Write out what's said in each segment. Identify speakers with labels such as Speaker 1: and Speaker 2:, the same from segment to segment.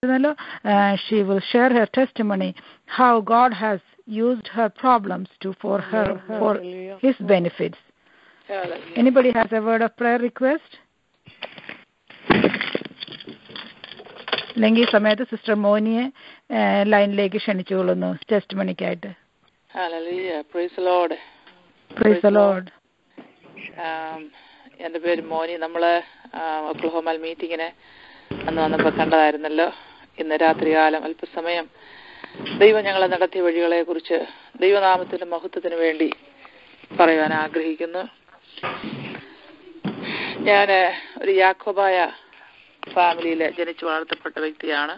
Speaker 1: she will share her testimony how God has used her problems to for her for
Speaker 2: Hallelujah.
Speaker 1: His benefits.
Speaker 2: Hallelujah.
Speaker 1: Anybody has a word of prayer request? അല്ലെങ്കിൽ ഈ സമയത്ത് sister മോനിയെ ലൈനിലേക്ക് ക്ഷണിച്ചുകൊള്ളുന്നു ടെസ്റ്റ് മണിക്കായിട്ട്
Speaker 2: Hallelujah. Praise the Lord.
Speaker 1: Praise the lord
Speaker 2: ആം, എൻ്റെ പേര് മോനി നമ്മൾ ഒക്ലഹോമൽ മീറ്റിങ്ങിന് അന്ന് വന്നപ്പോൾ കണ്ടതായിരുന്നല്ലോ ഇന്ന് രാത്രികാലം അല്പസമയം ദൈവം ഞങ്ങളെ നടത്തിയ വഴികളെ കുറിച്ച് ദൈവനാമത്തിന്റെ മഹത്വത്തിന് വേണ്ടി പറയാൻ ആഗ്രഹിക്കുന്നു ഞാൻ ഒരു യാക്കോബായ ഫാമിലിയിൽ ജനിച്ചു വളർത്തപ്പെട്ട വ്യക്തിയാണ്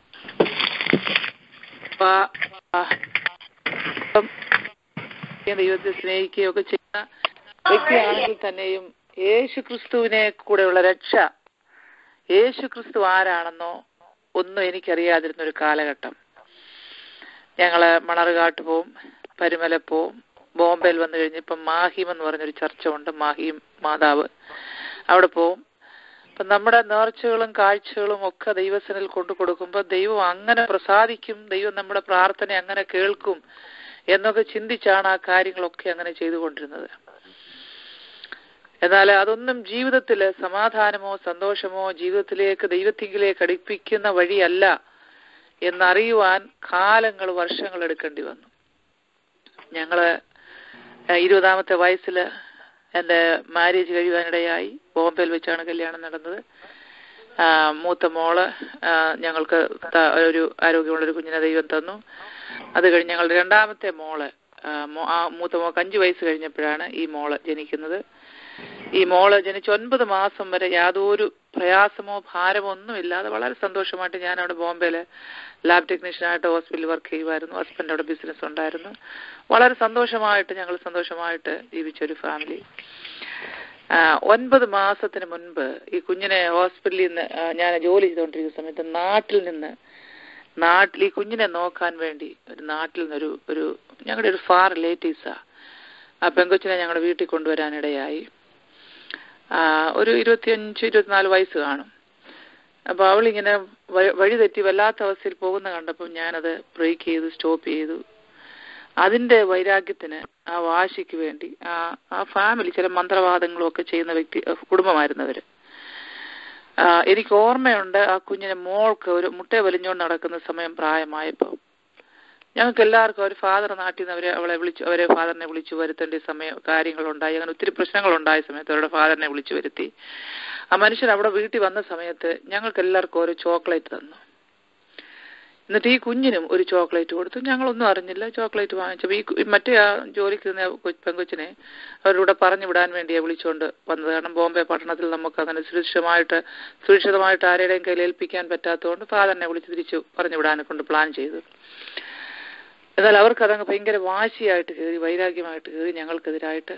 Speaker 2: അപ്പൊ, ആ, ഇപ്പം ദൈവത്തെ സ്നേഹിക്കുകയൊക്കെ ചെയ്യുന്ന വ്യക്തിയാണെങ്കിൽ തന്നെയും യേശു ക്രിസ്തുവിനെ കൂടെയുള്ള രക്ഷ യേശു ക്രിസ്തു ആരാണെന്നോ ഒന്നും എനിക്കറിയാതിരുന്ന ഒരു കാലഘട്ടം ഞങ്ങള് മണർകാട്ട് പോവും പരുമല പോവും ബോംബെയിൽ വന്നു കഴിഞ്ഞപ്പം മാഹിം എന്ന് പറഞ്ഞൊരു ചർച്ച ഉണ്ട് മാഹിം മാതാവ് അവിടെ പോവും അപ്പൊ നമ്മുടെ നേർച്ചകളും കാഴ്ചകളും ഒക്കെ ദൈവസനിൽ കൊണ്ടു കൊടുക്കുമ്പോൾ ദൈവം അങ്ങനെ പ്രസാദിക്കും ദൈവം നമ്മുടെ പ്രാർത്ഥന അങ്ങനെ കേൾക്കും എന്നൊക്കെ ചിന്തിച്ചാണ് ആ കാര്യങ്ങളൊക്കെ അങ്ങനെ ചെയ്തുകൊണ്ടിരുന്നത് എന്നാൽ അതൊന്നും ജീവിതത്തിൽ സമാധാനമോ സന്തോഷമോ ജീവിതത്തിലേക്ക് ദൈവത്തിങ്കിലേക്ക് അടുപ്പിക്കുന്ന വഴിയല്ല എന്നറിയുവാൻ കാലങ്ങൾ വർഷങ്ങൾ എടുക്കേണ്ടി വന്നു ഞങ്ങള് ഏഹ് ഇരുപതാമത്തെ വയസ്സിൽ എൻ്റെ മാരേജ് കഴിയുവാനിടയായി ബോംബെയിൽ വെച്ചാണ് കല്യാണം നടന്നത് ആ, മൂത്ത മോള് ആ, ഞങ്ങൾക്ക് ത- ഒരു ആരോഗ്യമുള്ളൊരു കുഞ്ഞിനെ ദൈവം തന്നു അത് കഴിഞ്ഞ് ഞങ്ങളുടെ രണ്ടാമത്തെ മോള് ആ, മോ- ആ മൂത്ത മോൾക്ക് അഞ്ചു വയസ്സ് കഴിഞ്ഞപ്പോഴാണ് ഈ മോള് ജനിക്കുന്നത് ഈ മോള് ജനിച്ച് ഒൻപത് മാസം വരെ യാതൊരു പ്രയാസമോ ഭാരമോ ഒന്നുമില്ലാതെ വളരെ സന്തോഷമായിട്ട് ഞാൻ അവിടെ ബോംബെയില് ലാബ് ടെക്നീഷ്യനായിട്ട് ഹോസ്പിറ്റലിൽ വർക്ക് ചെയ്യുമായിരുന്നു ഹസ്ബൻഡ് അവിടെ ബിസിനസ് ഉണ്ടായിരുന്നു വളരെ സന്തോഷമായിട്ട് ഞങ്ങൾ സന്തോഷമായിട്ട് ജീവിച്ച ഒരു ഫാമിലി ആ, ഒൻപത് മാസത്തിന് മുൻപ് ഈ കുഞ്ഞിനെ ഹോസ്പിറ്റലിൽ നിന്ന് ആ, ഞാൻ ജോലി ചെയ്തുകൊണ്ടിരിക്കുന്ന സമയത്ത് നാട്ടിൽ നിന്ന് നാട്ടിൽ ഈ കുഞ്ഞിനെ നോക്കാൻ വേണ്ടി ഒരു നാട്ടിൽ നിന്നൊരു ഒരു ഞങ്ങളുടെ ഒരു ഫാർ റിലേറ്റീവ്സാ ആ പെങ്കൊച്ചിനെ ഞങ്ങളുടെ വീട്ടിൽ കൊണ്ടുവരാനിടയായി ആ, ഒരു ഇരുപത്തിയഞ്ച് ഇരുപത്തിനാല് വയസ്സ് കാണും അപ്പൊ അവളിങ്ങനെ വ- വഴി തെറ്റി വല്ലാത്ത അവസ്ഥയിൽ പോകുന്ന കണ്ടപ്പോൾ ഞാനത് ബ്രേക്ക് ചെയ്തു സ്റ്റോപ്പ് ചെയ്തു അതിന്റെ വൈരാഗ്യത്തിന് ആ വാശിക്ക് വേണ്ടി ആ ആ ഫാമിലി ചില മന്ത്രവാദങ്ങളും ഒക്കെ ചെയ്യുന്ന വ്യക്തി അഹ് കുടുംബമായിരുന്നവര് ആ, എനിക്ക് ഓർമ്മയുണ്ട് ആ കുഞ്ഞിനെ മോൾക്ക് ഒരു മുട്ട വലിഞ്ഞുകൊണ്ട് നടക്കുന്ന സമയം പ്രായമായപ്പോൾ ഞങ്ങൾക്ക് എല്ലാവർക്കും ഒരു ഫാദർ നാട്ടിൽ നിന്ന് അവരെ അവളെ വിളിച്ചു അവരെ ഫാദറിനെ വിളിച്ചു വരുത്തേണ്ട സമയം കാര്യങ്ങളുണ്ടായി അങ്ങനെ ഒത്തിരി പ്രശ്നങ്ങളുണ്ടായ സമയത്ത് അവരുടെ ഫാദറിനെ വിളിച്ചു വരുത്തി ആ മനുഷ്യൻ അവിടെ വീട്ടിൽ വന്ന സമയത്ത് ഞങ്ങൾക്ക് എല്ലാവർക്കും ഒരു ചോക്ലേറ്റ് തന്നു എന്നിട്ട് ഈ കുഞ്ഞിനും ഒരു ചോക്ലേറ്റ് കൊടുത്തു ഞങ്ങളൊന്നും അറിഞ്ഞില്ല ചോക്ലേറ്റ് വാങ്ങിച്ചപ്പോൾ ഈ കു- ഈ മറ്റേ ആ ജോലിക്ക് നിന്ന കൊ- പെങ്കൊച്ചിനെ അവരുടെ പറഞ്ഞു വിടാൻ വേണ്ടിയാ വിളിച്ചുകൊണ്ട് വന്നത് കാരണം ബോംബെ പട്ടണത്തിൽ നമുക്ക് അങ്ങനെ സുരക്ഷിതമായിട്ട് സുരക്ഷിതമായിട്ട് ആരുടെയും കയ്യിൽ ഏൽപ്പിക്കാൻ പറ്റാത്തതുകൊണ്ട് ഫാദറിനെ വിളിച്ച് തിരിച്ചു പറഞ്ഞു വിടാനെ കൊണ്ട് പ്ലാൻ ചെയ്തു എന്നാൽ അവർക്ക് അതങ്ങ് ഭയങ്കര വാശിയായിട്ട് കയറി വൈരാഗ്യമായിട്ട് കയറി ഞങ്ങൾക്കെതിരായിട്ട്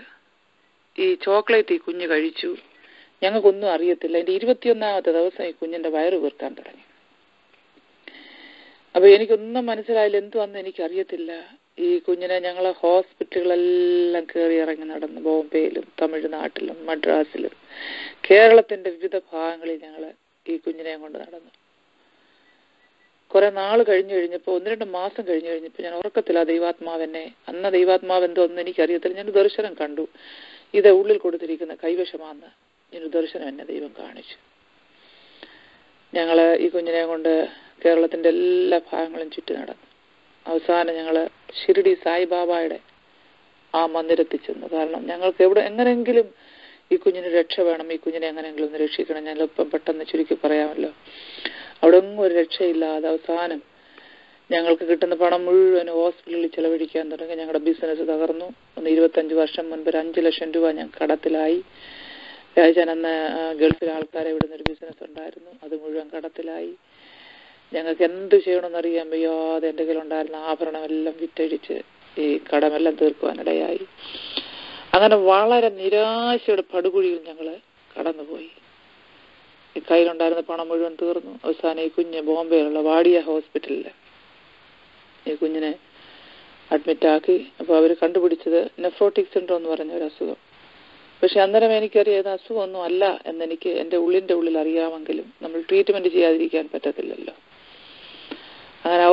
Speaker 2: ഈ ചോക്ലേറ്റ് ഈ കുഞ്ഞ് കഴിച്ചു ഞങ്ങൾക്കൊന്നും അറിയത്തില്ല എൻ്റെ ഇരുപത്തിയൊന്നാമത്തെ ദിവസം ഈ കുഞ്ഞിന്റെ വയറ് വീർക്കാൻ തുടങ്ങി അപ്പൊ എനിക്കൊന്നും മനസ്സിലായില്ല എന്തുവന്ന് എനിക്കറിയത്തില്ല ഈ കുഞ്ഞിനെ ഞങ്ങൾ ഹോസ്പിറ്റലുകളെല്ലാം കയറി ഇറങ്ങി നടന്നു ബോംബെയിലും തമിഴ്നാട്ടിലും മദ്രാസിലും കേരളത്തിന്റെ വിവിധ ഭാഗങ്ങളിൽ ഞങ്ങൾ ഈ കുഞ്ഞിനെ കൊണ്ട് നടന്നു കുറെ നാൾ കഴിഞ്ഞു കഴിഞ്ഞപ്പോൾ ഒന്ന് രണ്ട് മാസം കഴിഞ്ഞു കഴിഞ്ഞപ്പോൾ ഞാൻ ഉറക്കത്തില്ല ദൈവാത്മാവെന്നെ അന്ന് ദൈവാത്മാവ് എന്തോ ഒന്നും എനിക്കറിയത്തില്ല ഞാൻ ദർശനം കണ്ടു ഇത് ഉള്ളിൽ കൊടുത്തിരിക്കുന്ന കൈവശമാന്ന് ഞാൻ ദർശനം എന്നെ ദൈവം കാണിച്ചു ഞങ്ങള് ഈ കുഞ്ഞിനെ കൊണ്ട് കേരളത്തിന്റെ എല്ലാ ഭാഗങ്ങളും ചുറ്റി നടന്നു അവസാനം ഞങ്ങള് ഷിരിഡി സായിബാബായുടെ ആ മന്ദിരത്തിൽ ചെന്നു കാരണം ഞങ്ങൾക്ക് എവിടെ എങ്ങനെങ്കിലും ഈ കുഞ്ഞിന് രക്ഷ വേണം ഈ കുഞ്ഞിനെ എങ്ങനെയെങ്കിലും ഒന്ന് രക്ഷിക്കണം ഞാൻ ഇപ്പം പെട്ടെന്ന് ചുരുക്കി പറയാമല്ലോ അവിടെ ഒന്നും ഒരു രക്ഷയില്ലാതെ അവസാനം ഞങ്ങൾക്ക് കിട്ടുന്ന പണം മുഴുവൻ ഹോസ്പിറ്റലിൽ ചെലവഴിക്കാൻ തുടങ്ങി ഞങ്ങളുടെ ബിസിനസ് തകർന്നു ഒന്ന് ഇരുപത്തഞ്ച് വർഷം മുൻപ് ഒരു അഞ്ച് ലക്ഷം രൂപ ഞാൻ കടത്തിലായി രാജാൻ അന്ന് ആ, ഗൾഫിൽ ആൾക്കാരെ വിടുന്ന ഒരു ബിസിനസ് ഉണ്ടായിരുന്നു അത് മുഴുവൻ കടത്തിലായി ഞങ്ങൾക്ക് എന്ത് ചെയ്യണമെന്ന് അറിയാൻ വയ്യാതെ എൻ്റെ കയ്യിലുണ്ടായിരുന്ന ആഭരണമെല്ലാം വിറ്റഴിച്ച് ഈ കടമെല്ലാം തീർക്കുവാനിടയായി അങ്ങനെ വളരെ നിരാശയുടെ പടുകുഴിയിൽ ഞങ്ങൾ കടന്നുപോയി ഈ കയ്യിലുണ്ടായിരുന്ന പണം മുഴുവൻ തീർന്നു അവസാനം ഈ കുഞ്ഞ് ബോംബെയിലുള്ള വാടിയ ഹോസ്പിറ്റലിൽ ഈ കുഞ്ഞിനെ അഡ്മിറ്റ് ആക്കി അപ്പോൾ അവർ കണ്ടുപിടിച്ചത് നെഫ്രോട്ടിക് സിൻഡ്രോം എന്ന് പറഞ്ഞ ഒരു അസുഖം പക്ഷെ അന്നേരം എനിക്കറിയാം ഇത് അസുഖമൊന്നും അല്ല എന്നെനിക്ക് എൻ്റെ ഉള്ളിൻ്റെ ഉള്ളിൽ അറിയാമെങ്കിലും നമ്മൾ ട്രീറ്റ്മെന്റ് ചെയ്യാതിരിക്കാൻ പറ്റത്തില്ലല്ലോ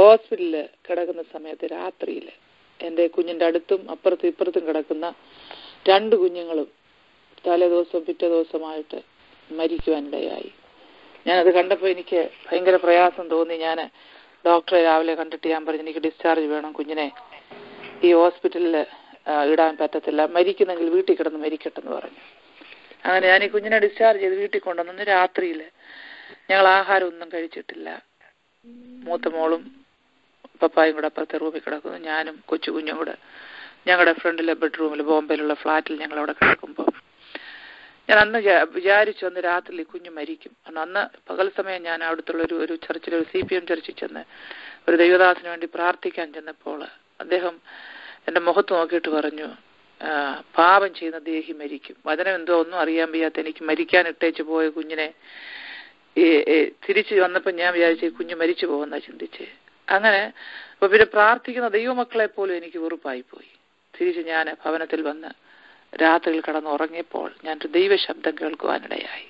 Speaker 2: ഹോസ്പിറ്റലിൽ കിടക്കുന്ന സമയത്ത് രാത്രിയിൽ എൻ്റെ കുഞ്ഞിൻ്റെ അടുത്തും അപ്പുറത്തും ഇപ്പുറത്തും കിടക്കുന്ന രണ്ട് കുഞ്ഞുങ്ങളും തലേ ദിവസവും പിറ്റേ ദിവസമായിട്ട് മരിക്കുവാനിടയായി ഞാനത് കണ്ടപ്പോൾ എനിക്ക് ഭയങ്കര പ്രയാസം തോന്നി ഞാൻ ഡോക്ടറെ രാവിലെ കണ്ടിട്ട് ഞാൻ പറഞ്ഞു എനിക്ക് ഡിസ്ചാർജ് വേണം കുഞ്ഞിനെ ഈ ഹോസ്പിറ്റലിൽ ഇടാൻ പറ്റത്തില്ല മരിക്കുന്നെങ്കിൽ വീട്ടിൽ കിടന്ന് മരിക്കട്ടെന്ന് പറഞ്ഞു അങ്ങനെ ഞാൻ ഈ കുഞ്ഞിനെ ഡിസ്ചാർജ് ചെയ്ത് വീട്ടിൽ കൊണ്ടുവന്നു രാത്രിയിൽ ഞങ്ങൾ ആഹാരം ഒന്നും കഴിച്ചിട്ടില്ല മൂത്ത മോളും പപ്പായും കൂടെ അപ്പുറത്തെ റൂമിൽ കിടക്കുന്നു ഞാനും കൊച്ചു കുഞ്ഞും കൂടെ ഞങ്ങളുടെ ഫ്രണ്ടിലെ ബെഡ്റൂമിൽ ബോംബെയിലുള്ള ഫ്ലാറ്റിൽ ഞങ്ങൾ അവിടെ കിടക്കുമ്പോൾ ഞാൻ അന്ന് വിചാരിച്ചു അന്ന് രാത്രി കുഞ്ഞ് മരിക്കും കാരണം അന്ന് പകൽ സമയം ഞാൻ അവിടുത്തെ ഒരു ഒരു ചർച്ചിൽ ഒരു സി പി എം ചർച്ചിൽ ചെന്ന് ഒരു ദൈവദാസിന് വേണ്ടി പ്രാർത്ഥിക്കാൻ ചെന്നപ്പോൾ അദ്ദേഹം എന്റെ മുഖത്ത് നോക്കിയിട്ട് പറഞ്ഞു പാപം ചെയ്യുന്ന ദേഹി മരിക്കും വചനം എന്തോ ഒന്നും അറിയാൻ വയ്യാത്ത എനിക്ക് മരിക്കാൻ ഇട്ടേച്ച് പോയ കുഞ്ഞിനെ തിരിച്ചു വന്നപ്പോൾ ഞാൻ വിചാരിച്ചു കുഞ്ഞ് മരിച്ചു പോകുന്ന ചിന്തിച്ച് അങ്ങനെ അപ്പൊ പിന്നെ പ്രാർത്ഥിക്കുന്ന ദൈവമക്കളെ പോലും എനിക്ക് വെറുപ്പായി പോയി തിരിച്ച് ഞാൻ ഭവനത്തിൽ വന്ന് രാത്രിയിൽ കടന്ന് ഉറങ്ങിയപ്പോൾ ഞാനൊരു ദൈവശബ്ദം കേൾക്കുവാനിടയായി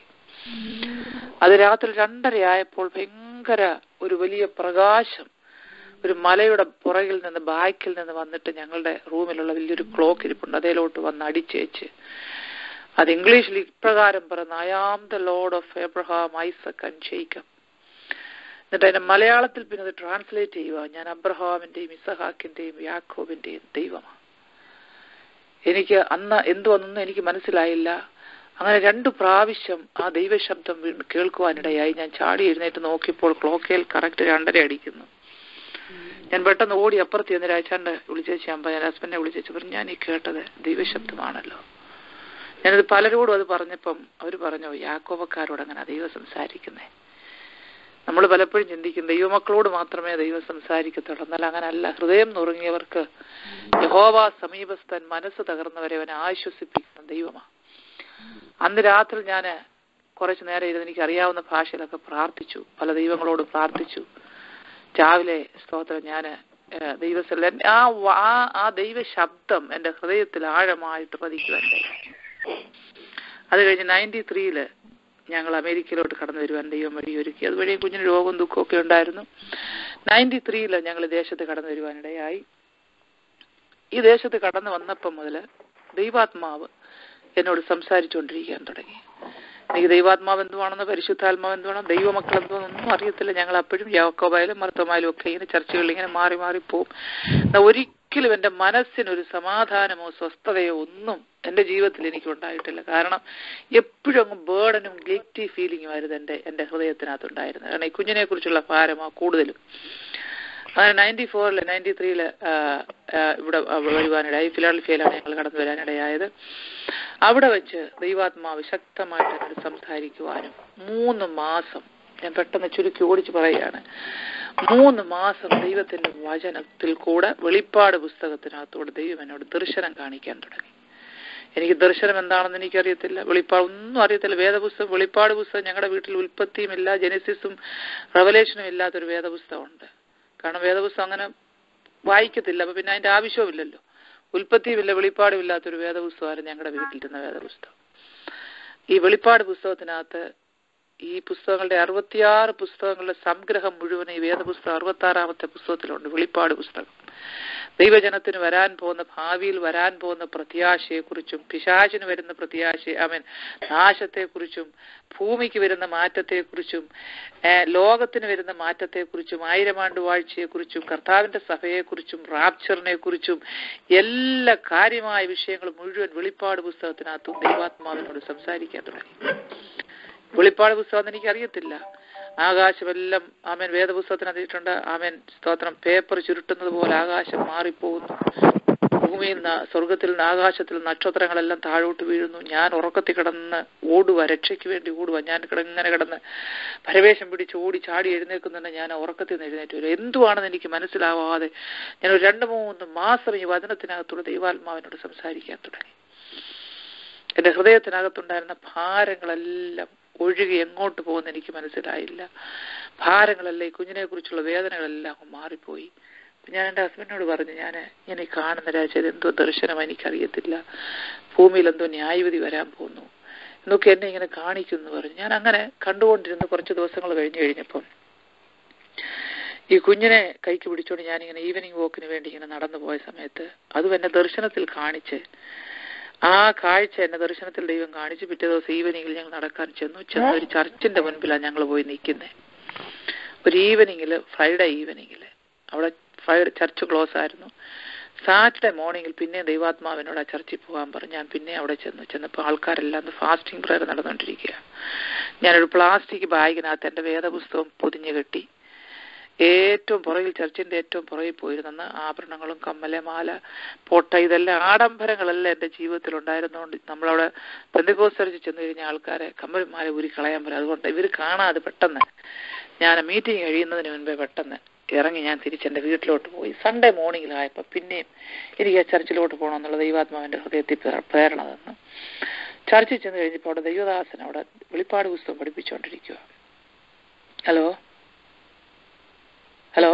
Speaker 2: അത് രാത്രി രണ്ടരയായപ്പോൾ ഭയങ്കര ഒരു വലിയ പ്രകാശം ഒരു മലയുടെ പുറകിൽ നിന്ന് ബാക്കിൽ നിന്ന് വന്നിട്ട് ഞങ്ങളുടെ റൂമിലുള്ള വലിയൊരു ക്ലോക്ക് ഇരിപ്പുണ്ട് അതിലോട്ട് വന്ന് അടിച്ചേച്ച് അത് ഇംഗ്ലീഷിൽ ഇപ്രകാരം പറയുന്ന I am the lord of Abraham Isaac and Jacob എന്നിട്ട് അതിന്റെ മലയാളത്തിൽ പിന്നെ അത് ട്രാൻസ്ലേറ്റ് ചെയ്യുക ഞാൻ അബ്രഹാമിന്റെയും ഇസഹാക്കിന്റെയും യാക്കോബിന്റെയും ദൈവമാണ് എനിക്ക് അന്ന് എന്തുവന്നൊന്നും എനിക്ക് മനസ്സിലായില്ല അങ്ങനെ രണ്ടു പ്രാവശ്യം ആ ദൈവശബ്ദം കേൾക്കുവാനിടയായി ഞാൻ ചാടി എഴുന്നേറ്റ് നോക്കിയപ്പോൾ ക്ലോക്കയിൽ കറക്റ്റ് രണ്ടര അടിക്കുന്നു ഞാൻ പെട്ടെന്ന് ഓടി അപ്പുറത്ത് ചെന്ന് രാജാണ്ട് വിളിച്ചേച്ച് ഞാൻ ഞാൻ ഹസ്ബൻഡിനെ വിളിച്ചേച്ച് പറഞ്ഞു ഞാൻ ഈ കേട്ടത് ദൈവശബ്ദമാണല്ലോ ഞാനത് പലരോടും അത് പറഞ്ഞപ്പം അവർ പറഞ്ഞു യാക്കോബക്കാരോട് അങ്ങനെ ദൈവം സംസാരിക്കുന്നേ നമ്മൾ പലപ്പോഴും ചിന്തിക്കും ദൈവമക്കളോട് മാത്രമേ ദൈവം സംസാരിക്കത്തുള്ളൂ എന്നാൽ അങ്ങനല്ല ഹൃദയം നുറുങ്ങിയവർക്ക് യഹോവ സമീപസ്ഥൻ മനസ്സ് തകർന്നവരെ അവനെ ആശ്വസിപ്പിക്കുന്ന ദൈവമാണ് അന്ന് രാത്രി ഞാൻ കുറച്ചു നേരം ഇരുന്ന് എനിക്ക് അറിയാവുന്ന ഭാഷയിലൊക്കെ പ്രാർത്ഥിച്ചു പല ദൈവങ്ങളോട് പ്രാർത്ഥിച്ചു രാവിലെ സ്തോത്രം ഞാൻ ദൈവസ്ഥല ആ ആ ആ ദൈവ ശബ്ദം എന്റെ ഹൃദയത്തിൽ ആഴമായിട്ട് പതിക്കുവാനുണ്ടായി അത് കഴിഞ്ഞ് നയൻറ്റി ത്രീയില് ഞങ്ങൾ അമേരിക്കയിലോട്ട് കടന്നു വരുവാൻ ദൈവം വഴിയൊരുക്കി അതുവഴി കുഞ്ഞിന് രോഗവും ദുഃഖവും ഒക്കെ ഉണ്ടായിരുന്നു നയൻറ്റി ത്രീയില് ഞങ്ങൾ ദേശത്ത് കടന്നു വരുവാനിടയായി ഈ ദേശത്ത് കടന്നു വന്നപ്പം മുതൽ ദൈവാത്മാവ് എന്നോട് സംസാരിച്ചുകൊണ്ടിരിക്കാൻ തുടങ്ങി എനിക്ക് ദൈവാത്മാവ് എന്തുവാണെന്ന് പരിശുദ്ധാത്മാവ് എന്തുവാണോ ദൈവമക്കൾ എന്തുവാണെന്നൊന്നും അറിയത്തില്ല ഞങ്ങൾ അപ്പോഴും യാക്കോബായാലും മർത്തമായാലും ഒക്കെ ഇങ്ങനെ ചർച്ചകളിൽ ഇങ്ങനെ മാറി മാറി പോവും ഒരിക്കലും എന്റെ മനസ്സിനൊരു സമാധാനമോ സ്വസ്ഥതയോ ഒന്നും എന്റെ ജീവിതത്തിൽ എനിക്ക് ഉണ്ടായിട്ടില്ല കാരണം എപ്പോഴും അങ്ങ് ബേർഡനും ഗിൽറ്റി ഫീലിംഗും ആയിരുന്നു എന്റെ എന്റെ ഹൃദയത്തിനകത്തുണ്ടായിരുന്നത് കാരണം ഈ കുഞ്ഞിനെ കുറിച്ചുള്ള ഭാരമാ കൂടുതലും അങ്ങനെ നയൻറ്റി ഫോറില് നയൻറ്റി ത്രീയില് ഇവിടെ വരുവാനിടയായി ഫിലാഡൽഫിയയിലാണ് ഞങ്ങൾ കടന്നു വരാനിടയായത് അവിടെ വെച്ച് ദൈവാത്മാവ് ശക്തമായിട്ട് എന്നോട് സംസാരിക്കുവാനും മൂന്ന് മാസം ഞാൻ പെട്ടെന്ന് ചുരുക്കി ഓടിച്ചു പറയുകയാണ് മൂന്ന് മാസം ദൈവത്തിന്റെ വചനത്തിൽ കൂടെ വെളിപ്പാട് പുസ്തകത്തിനകത്തൂടെ ദൈവം എന്നോട് ദർശനം കാണിക്കാൻ തുടങ്ങി എനിക്ക് ദർശനം എന്താണെന്ന് എനിക്കറിയത്തില്ല വെളിപ്പാട് ഒന്നും അറിയത്തില്ല വേദപുസ്തകം വെളിപ്പാട് പുസ്തകം ഞങ്ങളുടെ വീട്ടിൽ ഉൽപ്പത്തിയും ഇല്ല ജെനസിസും റവലേഷനും ഇല്ലാത്തൊരു വേദപുസ്തകമുണ്ട് കാരണം വേദപുസ്തകം അങ്ങനെ വായിക്കത്തില്ല അപ്പൊ പിന്നെ അതിന്റെ ആവശ്യവുമില്ലല്ലോ ഉൽപ്പത്തിയുമില്ല വെളിപ്പാടും ഇല്ലാത്തൊരു വേദപുസ്തകമായിരുന്നു ഞങ്ങളുടെ വീട്ടിലിരുന്ന വേദപുസ്തകം ഈ വെളിപ്പാട് പുസ്തകത്തിനകത്ത് ഈ പുസ്തകങ്ങളുടെ അറുപത്തിയാറ് പുസ്തകങ്ങളുടെ സംഗ്രഹം മുഴുവൻ ഈ വേദപുസ്തകം അറുപത്തി ആറാമത്തെ പുസ്തകത്തിലുണ്ട് വെളിപ്പാട് പുസ്തകം ദൈവജനത്തിന് വരാൻ പോകുന്ന ഭാവിയിൽ വരാൻ പോകുന്ന പ്രത്യാശയെക്കുറിച്ചും പിശാചിന് വരുന്ന പ്രത്യാശ അവൻ നാശത്തെക്കുറിച്ചും ഭൂമിക്ക് വരുന്ന മാറ്റത്തെക്കുറിച്ചും ലോകത്തിന് വരുന്ന മാറ്റത്തെക്കുറിച്ചും ആയിരം ആണ്ട് വാഴ്ചയെക്കുറിച്ചും കർത്താവിന്റെ സഭയെക്കുറിച്ചും റാപ്ചറിനെ കുറിച്ചും എല്ലാ കാര്യമായ വിഷയങ്ങൾ മുഴുവൻ വെളിപ്പാട് പുസ്തകത്തിനകത്തും ദൈവാത്മാവിനോട് സംസാരിക്കാൻ തുടങ്ങി വെളിപ്പാട് പുസ്തകം എനിക്ക് അറിയത്തില്ല ആകാശമെല്ലാം ആമേൻ വേദപുസ്തകത്തിനകത്തിട്ടുണ്ട് ആമേൻ സ്തോത്രം പേപ്പർ ചുരുട്ടുന്നത് പോലെ ആകാശം മാറിപ്പോകുന്നു ഭൂമിയിൽ നിന്ന് സ്വർഗത്തിൽ നിന്ന് ആകാശത്തിൽ നക്ഷത്രങ്ങളെല്ലാം താഴോട്ട് വീഴുന്നു ഞാൻ ഉറക്കത്തിൽ കിടന്ന് ഓടുക രക്ഷയ്ക്ക് വേണ്ടി ഓടുക ഞാൻ ഇങ്ങനെ കിടന്ന് പരവേശം പിടിച്ച് ഓടി ചാടി എഴുന്നേക്കുന്നുണ്ട് ഞാൻ ഉറക്കത്തിൽ നിന്ന് എഴുന്നേറ്റ് വരും എന്തുവാണെന്ന് എനിക്ക് മനസ്സിലാവാതെ ഞാൻ ഒരു രണ്ട് മൂന്ന് മാസം ഈ വചനത്തിനകത്തൂടെ ദൈവാത്മാവിനോട് സംസാരിക്കാൻ തുടങ്ങി എന്റെ ഹൃദയത്തിനകത്തുണ്ടായിരുന്ന ഭാരങ്ങളെല്ലാം ഒഴുകി എങ്ങോട്ട് പോകുന്ന എനിക്ക് മനസ്സിലായില്ല ഭാരങ്ങളെല്ലാം ഈ കുഞ്ഞിനെ കുറിച്ചുള്ള വേദനകളെല്ലാം മാറിപ്പോയി ഞാൻ എൻ്റെ ഹസ്ബൻഡിനോട് പറഞ്ഞു ഞാൻ ഇങ്ങനെ കാണുന്ന രാജ്യം എന്തോ ദർശനം എനിക്കറിയത്തില്ല ഭൂമിയിൽ എന്തോ ന്യായവിധി വരാൻ പോകുന്നു എന്നൊക്കെ എന്നെ ഇങ്ങനെ കാണിക്കുന്നു പറഞ്ഞു ഞാൻ അങ്ങനെ കണ്ടുകൊണ്ടിരുന്ന് കുറച്ച് ദിവസങ്ങൾ കഴിഞ്ഞു കഴിഞ്ഞപ്പം ഈ കുഞ്ഞിനെ കൈക്ക് പിടിച്ചോണ്ട് ഞാനിങ്ങനെ ഈവനിങ് വോക്കിന് വേണ്ടി ഇങ്ങനെ നടന്നു പോയ സമയത്ത് അതും എന്നെ ദർശനത്തിൽ കാണിച്ച് ആ കാഴ്ച എന്നെ ദർശനത്തിൽ ദൈവം കാണിച്ച് പിറ്റേ ദിവസം ഈവനിങ്ങിൽ ഞങ്ങൾ നടക്കാൻ ചെന്നു ചെന്ന ഒരു ചർച്ചിന്റെ മുൻപിലാണ് ഞങ്ങൾ പോയി നിൽക്കുന്നത് ഒരു ഈവനിങ്ങിൽ ഫ്രൈഡേ ഈവനിങ്ങിൽ അവിടെ ഫ്രൈഡേ ചർച്ച് ക്ലോസ് ആയിരുന്നു സാറ്റർഡേ മോർണിംഗിൽ പിന്നെ ദൈവാത്മാവിനോട് ആ ചർച്ചിൽ പോകാൻ പറഞ്ഞു ഞാൻ പിന്നെ അവിടെ ചെന്നു ചെന്നപ്പോൾ ആൾക്കാരെല്ലാം ഫാസ്റ്റിംഗ് പ്രയർ നടന്നുകൊണ്ടിരിക്കുക ഞാനൊരു പ്ലാസ്റ്റിക് ബാഗിനകത്ത് എൻ്റെ വേദപുസ്തകം പൊതിഞ്ഞു കെട്ടി ഏറ്റവും പുറകിൽ ചർച്ചിന്റെ ഏറ്റവും പുറകിൽ പോയിരുന്ന ആഭരണങ്ങളും കമ്മല് മാല പൊട്ട ഇതെല്ലാം ആഡംബരങ്ങളെല്ലാം എൻ്റെ ജീവിതത്തിൽ ഉണ്ടായിരുന്നുകൊണ്ട് നമ്മളവിടെ പെന്തക്കോസ് ചർച്ചിൽ ചെന്ന് കഴിഞ്ഞ ആൾക്കാരെ കമ്മലുമാല ഊരി കളയാൻ പറയും അതുകൊണ്ട് ഇവർ കാണാതെ പെട്ടെന്ന് ഞാൻ മീറ്റിംഗ് കഴിയുന്നതിന് മുൻപേ പെട്ടെന്ന് ഇറങ്ങി ഞാൻ തിരിച്ചെൻ്റെ വീട്ടിലോട്ട് പോയി സൺഡേ മോർണിംഗിലായപ്പോൾ പിന്നെയും എനിക്ക് ആ ചർച്ചിലോട്ട് പോകണമെന്നുള്ള ദൈവാത്മാവിൻ്റെ ഹൃദയത്തിൽ പ്രേ- പ്രേരണ തന്നു ചർച്ചിൽ ചെന്ന് കഴിഞ്ഞപ്പോൾ അവിടെ ദൈവദാസൻ അവിടെ വെളിപ്പാട് പുസ്തകം പഠിപ്പിച്ചുകൊണ്ടിരിക്കുക ഹലോ ഹലോ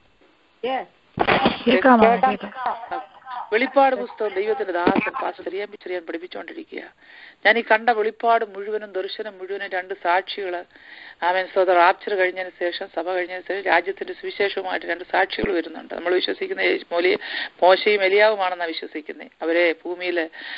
Speaker 1: കേൾക്കാമോ കേൾക്കാം
Speaker 2: വെളിപ്പാട് പുസ്തകം ദൈവത്തിന്റെ ദാസൻ പാസ് ചെറിയാൻ ചെറിയാൻ പഠിപ്പിച്ചുകൊണ്ടിരിക്കുക ഞാൻ ഈ കണ്ട വെളിപ്പാട് മുഴുവനും ദർശനം മുഴുവനും രണ്ട് സാക്ഷികള് ആമേൻ സ്വതർ ആപ്ചർ കഴിഞ്ഞതിന് ശേഷം സഭ കഴിഞ്ഞതിന് ശേഷം രാജ്യത്തിന്റെ സുവിശേഷവുമായിട്ട് രണ്ട് സാക്ഷികൾ വരുന്നുണ്ട് നമ്മൾ വിശ്വസിക്കുന്ന യേശു- മോലി മോശയും എലിയാവുമാണെന്നാണ് വിശ്വസിക്കുന്നത് അവരെ ഭൂമിയിൽ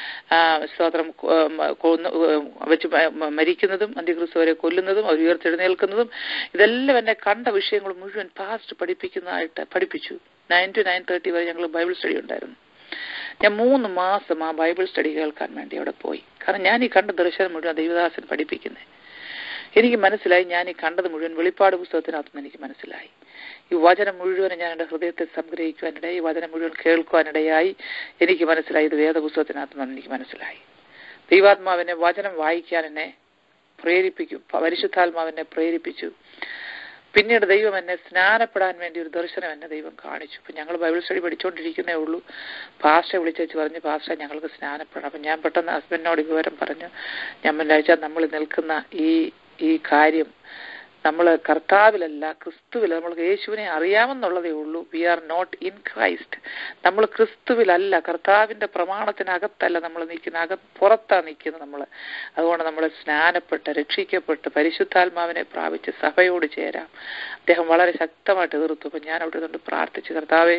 Speaker 2: സ്തോത്രം കൊ- മ- കൊന്ന് വെച്ച് മ- മ- മരിക്കുന്നതും അന്ത്യക്രിസ്തു വരെ കൊല്ലുന്നതും അവർ ഉയർത്തെഴുന്നേൽക്കുന്നതും ഇതെല്ലാം എന്നെ കണ്ട വിഷയങ്ങൾ മുഴുവൻ പാസ്റ്റ് പഠിപ്പിക്കുന്നതായിട്ട് പഠിപ്പിച്ചു നയൻ ടു നയൻ തേർട്ടി വരെ ഞങ്ങൾ ബൈബിൾ സ്റ്റഡി ഉണ്ടായിരുന്നു ഞാൻ മൂന്ന് മാസം ആ ബൈബിൾ സ്റ്റഡി കേൾക്കാൻ വേണ്ടി അവിടെ പോയി കാരണം ഞാൻ ഈ കണ്ട ദർശനം മുഴുവൻ ദൈവദാസൻ പഠിപ്പിക്കുന്നത് എനിക്ക് മനസ്സിലായി ഞാൻ ഈ കണ്ടത് മുഴുവൻ വെളിപ്പാട് പുസ്തകത്തിനകത്തുനിന്ന് എനിക്ക് മനസ്സിലായി ഈ വചനം മുഴുവനും ഞാൻ എൻ്റെ ഹൃദയത്തെ സംഗ്രഹിക്കുവാനിടയായി ഈ വചനം മുഴുവൻ കേൾക്കുവാനിടയായി എനിക്ക് മനസ്സിലായി ഇത് വേദപുസ്തകത്തിനകത്തുനിന്ന് എനിക്ക് മനസ്സിലായി ദൈവാത്മാവിനെ വചനം വായിക്കാൻ എന്നെ പ്രേരിപ്പിക്കും പരിശുദ്ധാത്മാവിനെ പ്രേരിപ്പിച്ചു പിന്നീട് ദൈവം എന്നെ സ്നാനപ്പെടാൻ വേണ്ടി ഒരു ദർശനം എന്നെ ദൈവം കാണിച്ചു ഇപ്പം ഞങ്ങൾ ബൈബിൾ സ്റ്റഡി പഠിച്ചുകൊണ്ടിരിക്കുന്നേ ഉള്ളൂ പാസ്റ്റെ വിളിച്ചു പറഞ്ഞു പാസ്റ്റ ഞങ്ങൾക്ക് സ്നാനപ്പെടണം അപ്പം ഞാൻ പെട്ടെന്ന് ഹസ്ബൻഡിനോട് ഈ വിവരം പറഞ്ഞു ഞാൻ വെള്ളിയാഴ്ച നമ്മൾ നിൽക്കുന്ന ഈ ഈ കാര്യം നമ്മൾ കർത്താവിലല്ല ക്രിസ്തുവിൽ നമ്മൾക്ക് യേശുവിനെ അറിയാമെന്നുള്ളതേ ഉള്ളൂ we are not in Christ നമ്മൾ ക്രിസ്തുവിലല്ല കർത്താവിന്റെ പ്രമാണത്തിനകത്തല്ല നമ്മൾ നിൽക്കുന്ന അക പുറത്താണ് നിൽക്കുന്നത് നമ്മൾ അതുകൊണ്ട് നമ്മൾ സ്നാനപ്പെട്ട് രക്ഷിക്കപ്പെട്ട് പരിശുദ്ധാത്മാവിനെ പ്രാപിച്ച് സഭയോട് ചേരാം അദ്ദേഹം വളരെ ശക്തമായിട്ട് എതിർത്തു അപ്പം ഞാൻ അവിടെ നിന്നുകൊണ്ട് പ്രാർത്ഥിച്ചു കർത്താവേ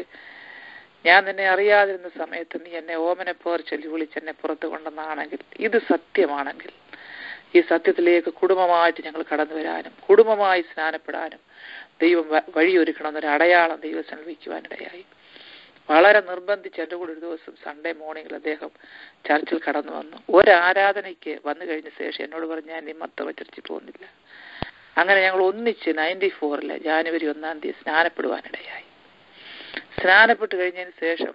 Speaker 2: ഞാൻ നിന്നെ അറിയാതിരുന്ന സമയത്ത് നീ എന്നെ ഓമനെ പേർ ചൊല്ലി വിളിച്ച് എന്നെ പുറത്ത് കൊണ്ടെന്നാണെങ്കിൽ ഇത് സത്യമാണെങ്കിൽ ഈ സത്യത്തിലേക്ക് കുടുംബമായിട്ട് ഞങ്ങൾ കടന്നു വരാനും കുടുംബമായി സ്നാനപ്പെടാനും ദൈവം വ- വഴിയൊരുക്കണമെന്നൊരു അടയാളം ദൈവസ്ഥനിൽ വയ്ക്കുവാനിടയായി വളരെ നിർബന്ധിച്ച് എൻ്റെ കൂടെ ഒരു ദിവസം സൺഡേ മോർണിംഗിൽ അദ്ദേഹം ചർച്ചിൽ കടന്നു വന്നു ഒരാരാധനയ്ക്ക് വന്നു കഴിഞ്ഞ ശേഷം എന്നോട് പറഞ്ഞു ഞാൻ ഈ മത്തവ ചർച്ചിൽ പോകുന്നില്ല അങ്ങനെ ഞങ്ങൾ ഒന്നിച്ച് നയൻറ്റി ഫോറില് ജാനുവരി ഒന്നാം തീയതി സ്നാനപ്പെടുവാനിടയായി സ്നാനപ്പെട്ട് കഴിഞ്ഞതിന് ശേഷം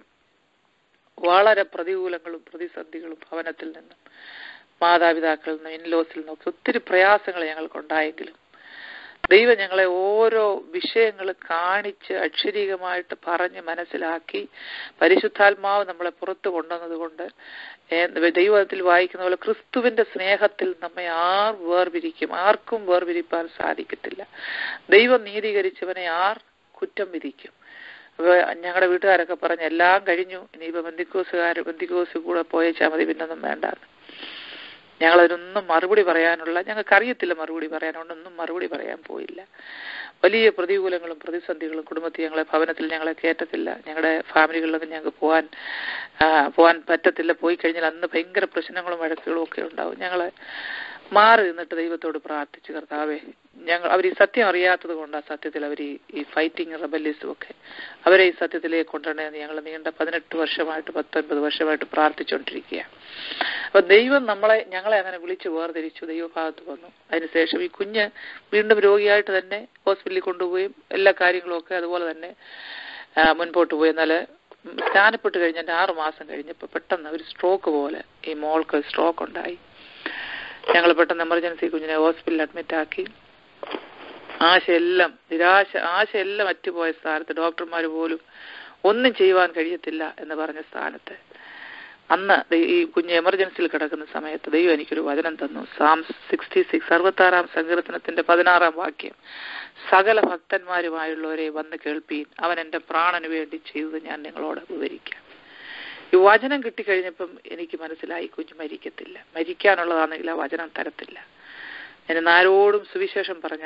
Speaker 2: വളരെ പ്രതികൂലങ്ങളും പ്രതിസന്ധികളും ഭവനത്തിൽ നിന്നും മാതാപിതാക്കളിൽ നിന്നും ഇൻലോസിൽ നിന്നും ഒക്കെ ഒത്തിരി പ്രയാസങ്ങൾ ഞങ്ങൾക്കുണ്ടായെങ്കിലും ദൈവം ഞങ്ങളെ ഓരോ വിഷയങ്ങൾ കാണിച്ച് അക്ഷരീകമായിട്ട് പറഞ്ഞ് മനസ്സിലാക്കി പരിശുദ്ധാത്മാവ് നമ്മളെ പുറത്തു കൊണ്ടുവന്നത് കൊണ്ട് ദൈവത്തിൽ വായിക്കുന്ന പോലെ ക്രിസ്തുവിന്റെ സ്നേഹത്തിൽ നമ്മെ ആർ വേർപിരിക്കും ആർക്കും വേർപിരിപ്പാൻ സാധിക്കത്തില്ല ദൈവം നീതീകരിച്ചവനെ ആർ കുറ്റം വിധിക്കും അപ്പൊ ഞങ്ങളുടെ വീട്ടുകാരൊക്കെ പറഞ്ഞ് എല്ലാം കഴിഞ്ഞു ഇനിയിപ്പോ ബന്ധിക്കോസുകാർ ബന്ധിക്കോസ് കൂടെ പോയച്ചാൽ മതി പിന്നൊന്നും വേണ്ടാന്ന് ഞങ്ങളതിനൊന്നും മറുപടി പറയാനുള്ള ഞങ്ങൾക്ക് അറിയത്തില്ല മറുപടി പറയാനൊന്നും മറുപടി പറയാൻ പോയില്ല വലിയ പ്രതികൂലങ്ങളും പ്രതിസന്ധികളും കുടുംബത്തിൽ ഞങ്ങളെ ഭവനത്തിൽ ഞങ്ങളെ കയറ്റത്തില്ല ഞങ്ങളുടെ ഫാമിലികളിലൊന്നും ഞങ്ങൾക്ക് പോകാൻ ആ, പോകാൻ പറ്റത്തില്ല പോയി കഴിഞ്ഞാൽ അന്ന് ഭയങ്കര പ്രശ്നങ്ങളും വഴക്കുകളും ഒക്കെ ഉണ്ടാവും ഞങ്ങളെ മാറി നിന്നിട്ട് ദൈവത്തോട് പ്രാർത്ഥിച്ചു കർത്താവേ ഞങ്ങൾ അവർ ഈ സത്യം അറിയാത്തത് കൊണ്ടാണ് സത്യത്തിൽ അവർ ഈ ഫൈറ്റിംഗ് റബല്യസും ഒക്കെ അവരെ ഈ സത്യത്തിലേക്ക് കൊണ്ടുവരണമെന്ന് ഞങ്ങൾ നീണ്ട പതിനെട്ട് വർഷമായിട്ട് പത്തൊൻപത് വർഷമായിട്ട് പ്രാർത്ഥിച്ചുകൊണ്ടിരിക്കുക അപ്പൊ ദൈവം നമ്മളെ ഞങ്ങളെ അങ്ങനെ വിളിച്ച് വേർതിരിച്ചു ദൈവഭാഗത്ത് വന്നു അതിനുശേഷം ഈ കുഞ്ഞ് വീണ്ടും രോഗിയായിട്ട് തന്നെ ഹോസ്പിറ്റലിൽ കൊണ്ടുപോയും എല്ലാ കാര്യങ്ങളും ഒക്കെ അതുപോലെ തന്നെ ആ, മുൻപോട്ട് പോയി എന്നാൽ സ്നാനപ്പെട്ട് കഴിഞ്ഞ ആറു മാസം കഴിഞ്ഞപ്പോൾ പെട്ടെന്ന് ഒരു സ്ട്രോക്ക് പോലെ ഈ മോൾക്ക് സ്ട്രോക്ക് ഉണ്ടായി ഞങ്ങൾ പെട്ടെന്ന് എമർജൻസി കുഞ്ഞിനെ ഹോസ്പിറ്റലിൽ അഡ്മിറ്റ് ആക്കി ആശയെല്ലാം നിരാശ ആശയെല്ലാം അറ്റുപോയ സ്ഥാനത്ത് ഡോക്ടർമാർ പോലും ഒന്നും ചെയ്യുവാൻ കഴിയത്തില്ല എന്ന് പറഞ്ഞ സ്ഥാനത്ത് അന്ന് ദൈ- ഈ കുഞ്ഞ് എമർജൻസിയിൽ കിടക്കുന്ന സമയത്ത് ദൈവം എനിക്കൊരു വചനം തന്നു സാം സിക്സ്റ്റി സിക്സ് അറുപത്താറാം സങ്കീർത്തനത്തിന്റെ പതിനാറാം വാക്യം സകല ഭക്തന്മാരുമായുള്ളവരെ വന്ന് കേൾപ്പീൻ അവൻ എന്റെ പ്രാണന് വേണ്ടി ചെയ്തത് ഞാൻ നിങ്ങളോട് വിവരിക്കാം ഈ വചനം കിട്ടിക്കഴിഞ്ഞപ്പം എനിക്ക് മനസ്സിലായി കുഞ്ഞ് മരിക്കത്തില്ല മരിക്കാനുള്ളതാണെങ്കിൽ ആ വചനം തരത്തില്ല ഞാൻ ആരോടും സുവിശേഷം പറഞ്ഞാലും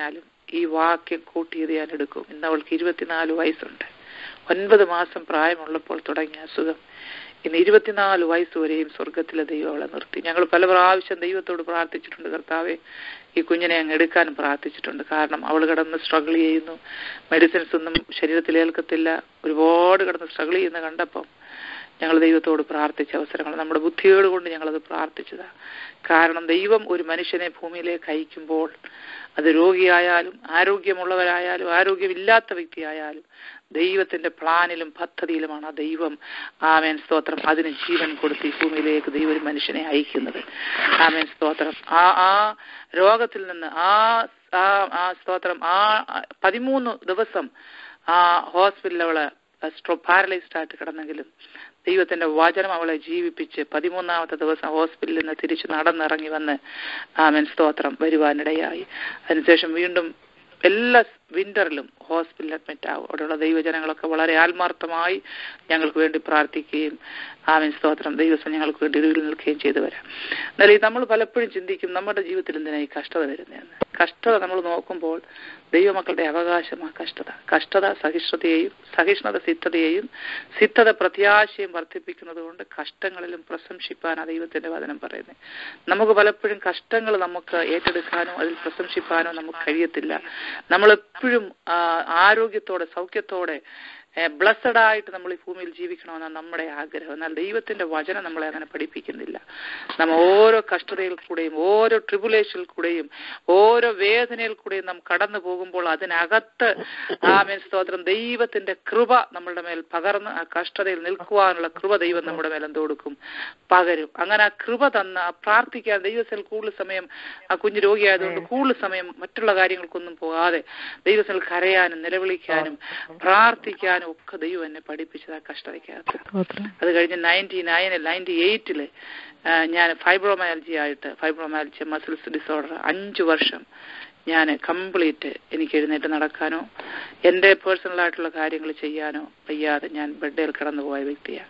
Speaker 2: ഈ വാക്യം കൂട്ടിയത് ഞാൻ എടുക്കും ഇന്ന് അവൾക്ക് ഇരുപത്തിനാല് വയസ്സുണ്ട് ഒൻപത് മാസം പ്രായമുള്ളപ്പോൾ തുടങ്ങിയ അസുഖം ഇന്ന് ഇരുപത്തിനാല് വയസ്സ് വരെയും സ്വർഗത്തിലെ ദൈവം അവളെ നിർത്തി ഞങ്ങൾ പല പ്രാവശ്യം ദൈവത്തോട് പ്രാർത്ഥിച്ചിട്ടുണ്ട് കർത്താവെ ഈ കുഞ്ഞിനെ അങ്ങ് എടുക്കാനും പ്രാർത്ഥിച്ചിട്ടുണ്ട് കാരണം അവൾ കിടന്ന് സ്ട്രഗിൾ ചെയ്യുന്നു മെഡിസിൻസ് ഒന്നും ശരീരത്തിൽ ഏൽക്കത്തില്ല ഒരുപാട് കിടന്ന് സ്ട്രഗിൾ ചെയ്യുന്ന കണ്ടപ്പം ഞങ്ങൾ ദൈവത്തോട് പ്രാർത്ഥിച്ച അവസരങ്ങൾ നമ്മുടെ ബുദ്ധിയോട് കൊണ്ട് ഞങ്ങളത് പ്രാർത്ഥിച്ചതാ കാരണം ദൈവം ഒരു മനുഷ്യനെ ഭൂമിയിലേക്ക് അയക്കുമ്പോൾ അത് രോഗിയായാലും ആരോഗ്യമുള്ളവരായാലും ആരോഗ്യമില്ലാത്ത വ്യക്തിയായാലും ദൈവത്തിന്റെ പ്ലാനിലും പദ്ധതിയിലുമാണ് ആ ദൈവം ആമേൻ സ്തോത്രം അതിന് ജീവൻ കൊടുത്ത് ഈ ഭൂമിയിലേക്ക് ദൈവം ഒരു മനുഷ്യനെ അയക്കുന്നത് ആമേൻ സ്തോത്രം ആ ആ രോഗത്തിൽ നിന്ന് ആ ആ ആ സ്തോത്രം ആ പതിമൂന്ന് ദിവസം ആ ഹോസ്പിറ്റലിൽ അവള് സ്ട്രോ പാരലൈസ്ഡ് ആയിട്ട് കിടന്നെങ്കിലും ദൈവത്തിന്റെ വചനം അവളെ ജീവിപ്പിച്ച് പതിമൂന്നാമത്തെ ദിവസം ഹോസ്പിറ്റലിൽ നിന്ന് തിരിച്ചു നടന്നിറങ്ങി വന്ന് ആമൻ സ്തോത്രം വരുവാനിടയായി അതിനുശേഷം വീണ്ടും എല്ലാ വിന്ററിലും ഹോസ്പിറ്റലിൽ അഡ്മിറ്റ് ആവും അവിടെയുള്ള ദൈവജനങ്ങളൊക്കെ വളരെ ആത്മാർത്ഥമായി ഞങ്ങൾക്ക് വേണ്ടി പ്രാർത്ഥിക്കുകയും ആമൻ സ്തോത്രം ദൈവസം ഞങ്ങൾക്ക് വേണ്ടി ഇടിവിൽ നിൽക്കുകയും ചെയ്തു വരാം എന്നാൽ ഈ നമ്മൾ പലപ്പോഴും ചിന്തിക്കും നമ്മുടെ ജീവിതത്തിൽ എന്തിനാ ഈ കഷ്ടത വരുന്നതെന്ന് കഷ്ടത നമ്മൾ നോക്കുമ്പോൾ ദൈവമക്കളുടെ അവകാശമാ കഷ്ടത കഷ്ടത സഹിഷ്ണുതയെയും സഹിഷ്ണുത സിദ്ധതയെയും സിദ്ധത പ്രത്യാശയും വർദ്ധിപ്പിക്കുന്നത് കൊണ്ട് കഷ്ടങ്ങളിലും പ്രശംസിപ്പാനാണ് ദൈവത്തിന്റെ വചനം പറയുന്നത് നമുക്ക് പലപ്പോഴും കഷ്ടങ്ങൾ നമുക്ക് ഏറ്റെടുക്കാനോ അതിൽ പ്രശംസിപ്പാനോ നമുക്ക് കഴിയത്തില്ല നമ്മൾ എപ്പോഴും ആരോഗ്യത്തോടെ സൗഖ്യത്തോടെ ബ്ലസ്സഡ് ആയിട്ട് നമ്മൾ ഈ ഭൂമിയിൽ ജീവിക്കണമെന്നാണ് നമ്മുടെ ആഗ്രഹം എന്നാൽ ദൈവത്തിന്റെ വചനം നമ്മളെ അങ്ങനെ പഠിപ്പിക്കുന്നില്ല നമ്മൾ ഓരോ കഷ്ടതയിൽ കൂടെയും ഓരോ ട്രിബുലേഷനിൽ കൂടെയും ഓരോ വേദനയിൽ കൂടെയും നാം കടന്നു പോകുമ്പോൾ അതിനകത്ത് ആമേൻ സ്തോത്രം ദൈവത്തിന്റെ കൃപ നമ്മളുടെ മേൽ പകർന്ന് ആ കഷ്ടതയിൽ നിൽക്കുവാനുള്ള കൃപ ദൈവം നമ്മുടെ മേൽ എന്ത് കൊടുക്കും പകരും അങ്ങനെ ആ കൃപ തന്ന ആ പ്രാർത്ഥിക്കാൻ ദൈവത്തിൽ കൂടുതൽ സമയം ആ കുഞ്ഞു രോഗിയായതുകൊണ്ട് കൂടുതൽ സമയം മറ്റുള്ള കാര്യങ്ങൾക്കൊന്നും പോകാതെ ദൈവത്തിൽ കരയാനും നിലവിളിക്കാനും പ്രാർത്ഥിക്കാനും ഒക്കെ ദൈവം എന്നെ പഠിപ്പിച്ചത് ആ കഷ്ടതയ്ക്കകത്ത് അത് കഴിഞ്ഞ് നയൻറ്റി നയനിൽ നയൻറ്റി എയ്റ്റില് ഞാൻ ഫൈബ്രോമയാലജി ആയിട്ട് ഫൈബ്രോമയാലജി മസിൽസ് ഡിസോർഡർ അഞ്ചു വർഷം ഞാൻ കംപ്ലീറ്റ് എനിക്ക് എഴുന്നേറ്റ് നടക്കാനോ എൻ്റെ പേഴ്സണൽ ആയിട്ടുള്ള കാര്യങ്ങൾ ചെയ്യാനോ വയ്യാതെ ഞാൻ ബെഡിൽ കടന്നുപോയ വ്യക്തിയാണ്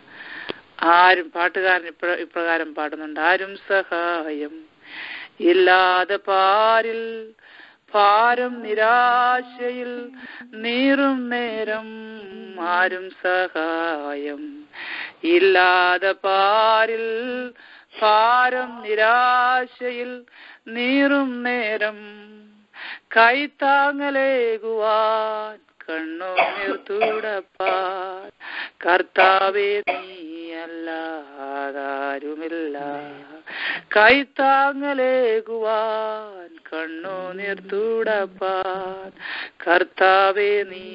Speaker 2: ആരും പാട്ടുകാരൻ ഇപ്ര ഇപ്രകാരം പാടുന്നുണ്ട് ആരും സഹായം ഇല്ലാതെ പാരിൽ ഭാരം നിരാശയിൽ നീറും നേരം ആരും സഹായം ഇല്ലാതെ പാരിൽ ഭാരം നിരാശയിൽ നീറും നേരം കൈത്താങ്ങലേകുവാൻ കണ്ണുനീർ തുടപ്പാൻ കർത്താവേ നീയല്ലാതാരുമില്ല കൈത്താങ്ങലേകുവാൻ കണ്ണുനീർ തുടപ്പാൻ കർത്താവേ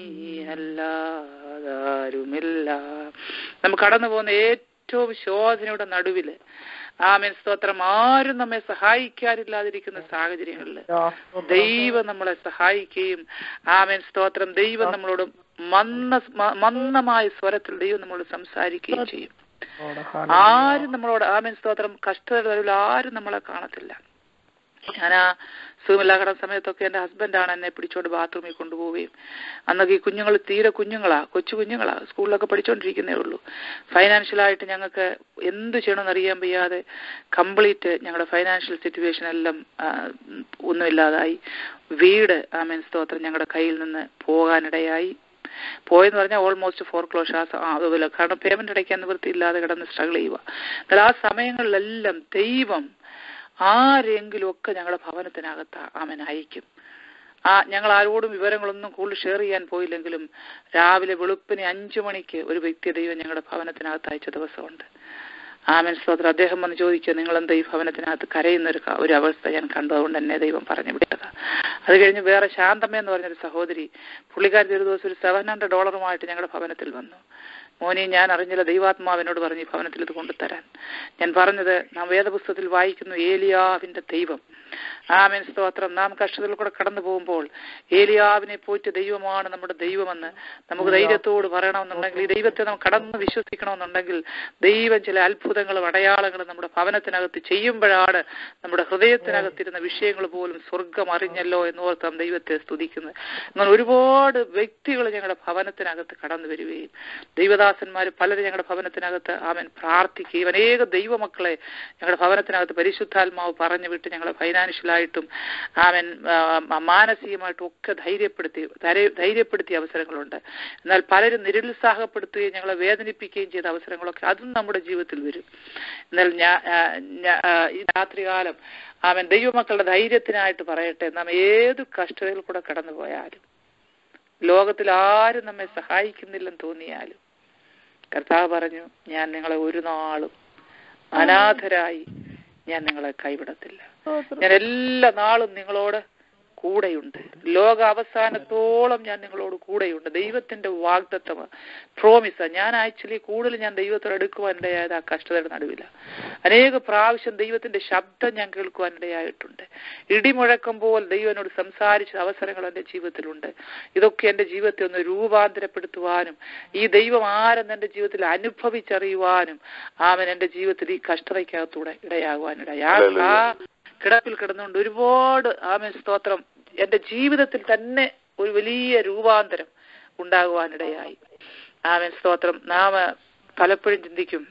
Speaker 2: നീയല്ലാതാരുമില്ല നമുക്ക് കടന്നു പോകുന്ന ഏറ്റവും ശോധനയുടെ നടുവില് ആമേൻ സ്തോത്രം ആരും നമ്മെ സഹായിക്കാനില്ലാതിരിക്കുന്ന സാഹചര്യങ്ങളിൽ ദൈവം നമ്മളെ സഹായിക്കുകയും ആമേൻ സ്തോത്രം ദൈവം നമ്മളോട് മന്ന മന്ദമായ സ്വരത്തിൽ ദൈവം നമ്മളോട് സംസാരിക്കുകയും ചെയ്യും ആരും നമ്മളോട് ആമേൻ സ്തോത്രം കഷ്ടതകളിൽ ആരും നമ്മളെ കാണത്തില്ല ഞാൻ ആ സുഖമില്ലാകട സമയത്തൊക്കെ എൻ്റെ ഹസ്ബൻഡാണ് എന്നെ പിടിച്ചോണ്ട് ബാത്റൂമിൽ കൊണ്ടുപോവുകയും അന്നൊക്കെ ഈ കുഞ്ഞുങ്ങൾ തീരെ കുഞ്ഞുങ്ങളാ കൊച്ചു കുഞ്ഞുങ്ങളാ സ്കൂളിലൊക്കെ പഠിച്ചുകൊണ്ടിരിക്കുന്നേ ഉള്ളൂ ഫൈനാൻഷ്യലായിട്ട് ഞങ്ങൾക്ക് എന്ത് ചെയ്യണമെന്ന് അറിയാൻ വയ്യാതെ കംപ്ലീറ്റ് ഞങ്ങളുടെ ഫൈനാൻഷ്യൽ സിറ്റുവേഷൻ എല്ലാം ഒന്നുമില്ലാതായി വീട് ആമേൻ സ്തോത്രം ഞങ്ങളുടെ കയ്യിൽ നിന്ന് പോകാനിടയായി പോയെന്ന് പറഞ്ഞാൽ ഓൾമോസ്റ്റ് ഫോർ ക്ലോഷേഴ്സ് അതുപോലെ കാരണം പേയ്മെന്റ് അടയ്ക്കാൻ നിവൃത്തിയില്ലാതെ കിടന്ന് സ്ട്രഗിൾ ചെയ്യുക എന്നാൽ ആ സമയങ്ങളിലെല്ലാം ദൈവം ആരെങ്കിലും ഒക്കെ ഞങ്ങളുടെ ഭവനത്തിനകത്ത് അവൻ അയക്കും ആ ഞങ്ങൾ ആരോടും വിവരങ്ങളൊന്നും കൂടുതൽ ഷെയർ ചെയ്യാൻ പോയില്ലെങ്കിലും രാവിലെ വെളുപ്പിന് അഞ്ചു മണിക്ക് ഒരു വ്യക്തി ദൈവം ഞങ്ങളുടെ ഭവനത്തിനകത്ത് അയച്ച ദിവസമുണ്ട് ആമൻ സ്തോത്രം അദ്ദേഹം വന്ന് ചോദിക്കുക നിങ്ങൾ എന്താ ഈ ഭവനത്തിനകത്ത് കരയുന്ന ഒരു ഒരു അവസ്ഥ ഞാൻ കണ്ടു അതുകൊണ്ട് എന്നെ ദൈവം പറഞ്ഞു വിട്ടത് അത് കഴിഞ്ഞ് വേറെ ശാന്തമ്മ എന്ന് പറഞ്ഞൊരു സഹോദരി പുള്ളിക്കാരി ഒരു ദിവസം ഒരു സെവൻ ഹൺഡ്രഡ് ഡോളറുമായിട്ട് ഞങ്ങളുടെ ഭവനത്തിൽ വന്നു മോനെ ഞാൻ അറിഞ്ഞില്ല ദൈവാത്മാവിനോട് പറഞ്ഞു ഈ ഭവനത്തിൽ ഇത് കൊണ്ടുതരാൻ ഞാൻ പറഞ്ഞത് നാം വേദപുസ്തകത്തിൽ വായിക്കുന്നു ഏലിയാവിന്റെ ദൈവം ആമേൻ സ്തോത്രം നാം കഷ്ടതയിൽ കൂടെ കടന്നു പോകുമ്പോൾ ഏലിയാവിനെ പോയിട്ട് ദൈവമാണ് നമ്മുടെ ദൈവമെന്ന് നമുക്ക് ധൈര്യത്തോട് പറയണമെന്നുണ്ടെങ്കിൽ ഈ ദൈവത്തെ നാം കടന്ന് വിശ്വസിക്കണമെന്നുണ്ടെങ്കിൽ ദൈവം ചില അത്ഭുതങ്ങളും അടയാളങ്ങളും നമ്മുടെ ഭവനത്തിനകത്ത് ചെയ്യുമ്പോഴാണ് നമ്മുടെ ഹൃദയത്തിനകത്തിരുന്ന വിഷയങ്ങൾ പോലും സ്വർഗം അറിഞ്ഞല്ലോ എന്നോർത്ത് നാം ദൈവത്തെ സ്തുതിക്കുന്നത് അങ്ങനെ ഒരുപാട് വ്യക്തികൾ ഞങ്ങളുടെ ഭവനത്തിനകത്ത് കടന്നു വരികയും ദൈവദാ ദൈവദാസന്മാർ പലരും ഞങ്ങളുടെ ഭവനത്തിനകത്ത് ആമൻ പ്രാർത്ഥിക്കുകയും അനേക ദൈവമക്കളെ ഞങ്ങളുടെ ഭവനത്തിനകത്ത് പരിശുദ്ധാത്മാവ് പറഞ്ഞു വിട്ട് ഞങ്ങളെ ഫൈനാൻഷ്യലായിട്ടും ആമൻ ആ, മാനസികമായിട്ടും ഒക്കെ ധൈര്യപ്പെടുത്തി ധൈര്യ- ധൈര്യപ്പെടുത്തിയ അവസരങ്ങളുണ്ട് എന്നാൽ പലരും നിരുത്സാഹപ്പെടുത്തുകയും ഞങ്ങളെ വേദനിപ്പിക്കുകയും ചെയ്ത അവസരങ്ങളൊക്കെ അതും നമ്മുടെ ജീവിതത്തിൽ വരും എന്നാൽ ഞാൻ ഈ രാത്രികാലം അവൻ ദൈവമക്കളുടെ ധൈര്യത്തിനായിട്ട് പറയട്ടെ നാം ഏത് കഷ്ടതയിൽ കൂടെ കടന്നു പോയാലും ലോകത്തിൽ ആരും നമ്മെ സഹായിക്കുന്നില്ലെന്ന് തോന്നിയാലും കർത്താവ് പറഞ്ഞു ഞാൻ നിങ്ങളെ ഒരു നാളും അനാഥരായി ഞാൻ നിങ്ങളെ കൈവിടത്തില്ല ഞാൻ എല്ലാ നാളും നിങ്ങളോട് കൂടെയുണ്ട് ലോക അവസാനത്തോളം ഞാൻ നിങ്ങളോട് കൂടെയുണ്ട് ദൈവത്തിന്റെ വാഗ്ദത്തം പ്രോമിസ ഞാൻ ആക്ച്വലി കൂടുതൽ ഞാൻ ദൈവത്തോട് എടുക്കുവാൻ ഇടയായത് ആ കഷ്ടതയുടെ നടുവില അനേക പ്രാവശ്യം ദൈവത്തിന്റെ ശബ്ദം ഞാൻ കേൾക്കുവാൻ ഇടയായിട്ടുണ്ട് ഇടിമുഴക്കം പോൽ ദൈവം എന്നോട് സംസാരിച്ച അവസരങ്ങൾ എന്റെ ജീവിതത്തിലുണ്ട് ഇതൊക്കെ എന്റെ ജീവിതത്തെ ഒന്ന് രൂപാന്തരപ്പെടുത്തുവാനും ഈ ദൈവം ആരെന്ന് എന്റെ ജീവിതത്തിൽ അനുഭവിച്ചറിയുവാനും അവൻ എന്റെ ജീവിതത്തിൽ ഈ കഷ്ടതയ്ക്കകത്തൂടെ ഇടയാകുവാനിടയാ ആ കിടപ്പിൽ കിടന്നുകൊണ്ട് ഒരുപാട് ആമൻ സ്തോത്രം എന്റെ ജീവിതത്തിൽ തന്നെ ഒരു വലിയ രൂപാന്തരം ഉണ്ടാകുവാനിടയായി ആമൻ സ്തോത്രം നാം പലപ്പോഴും ചിന്തിക്കും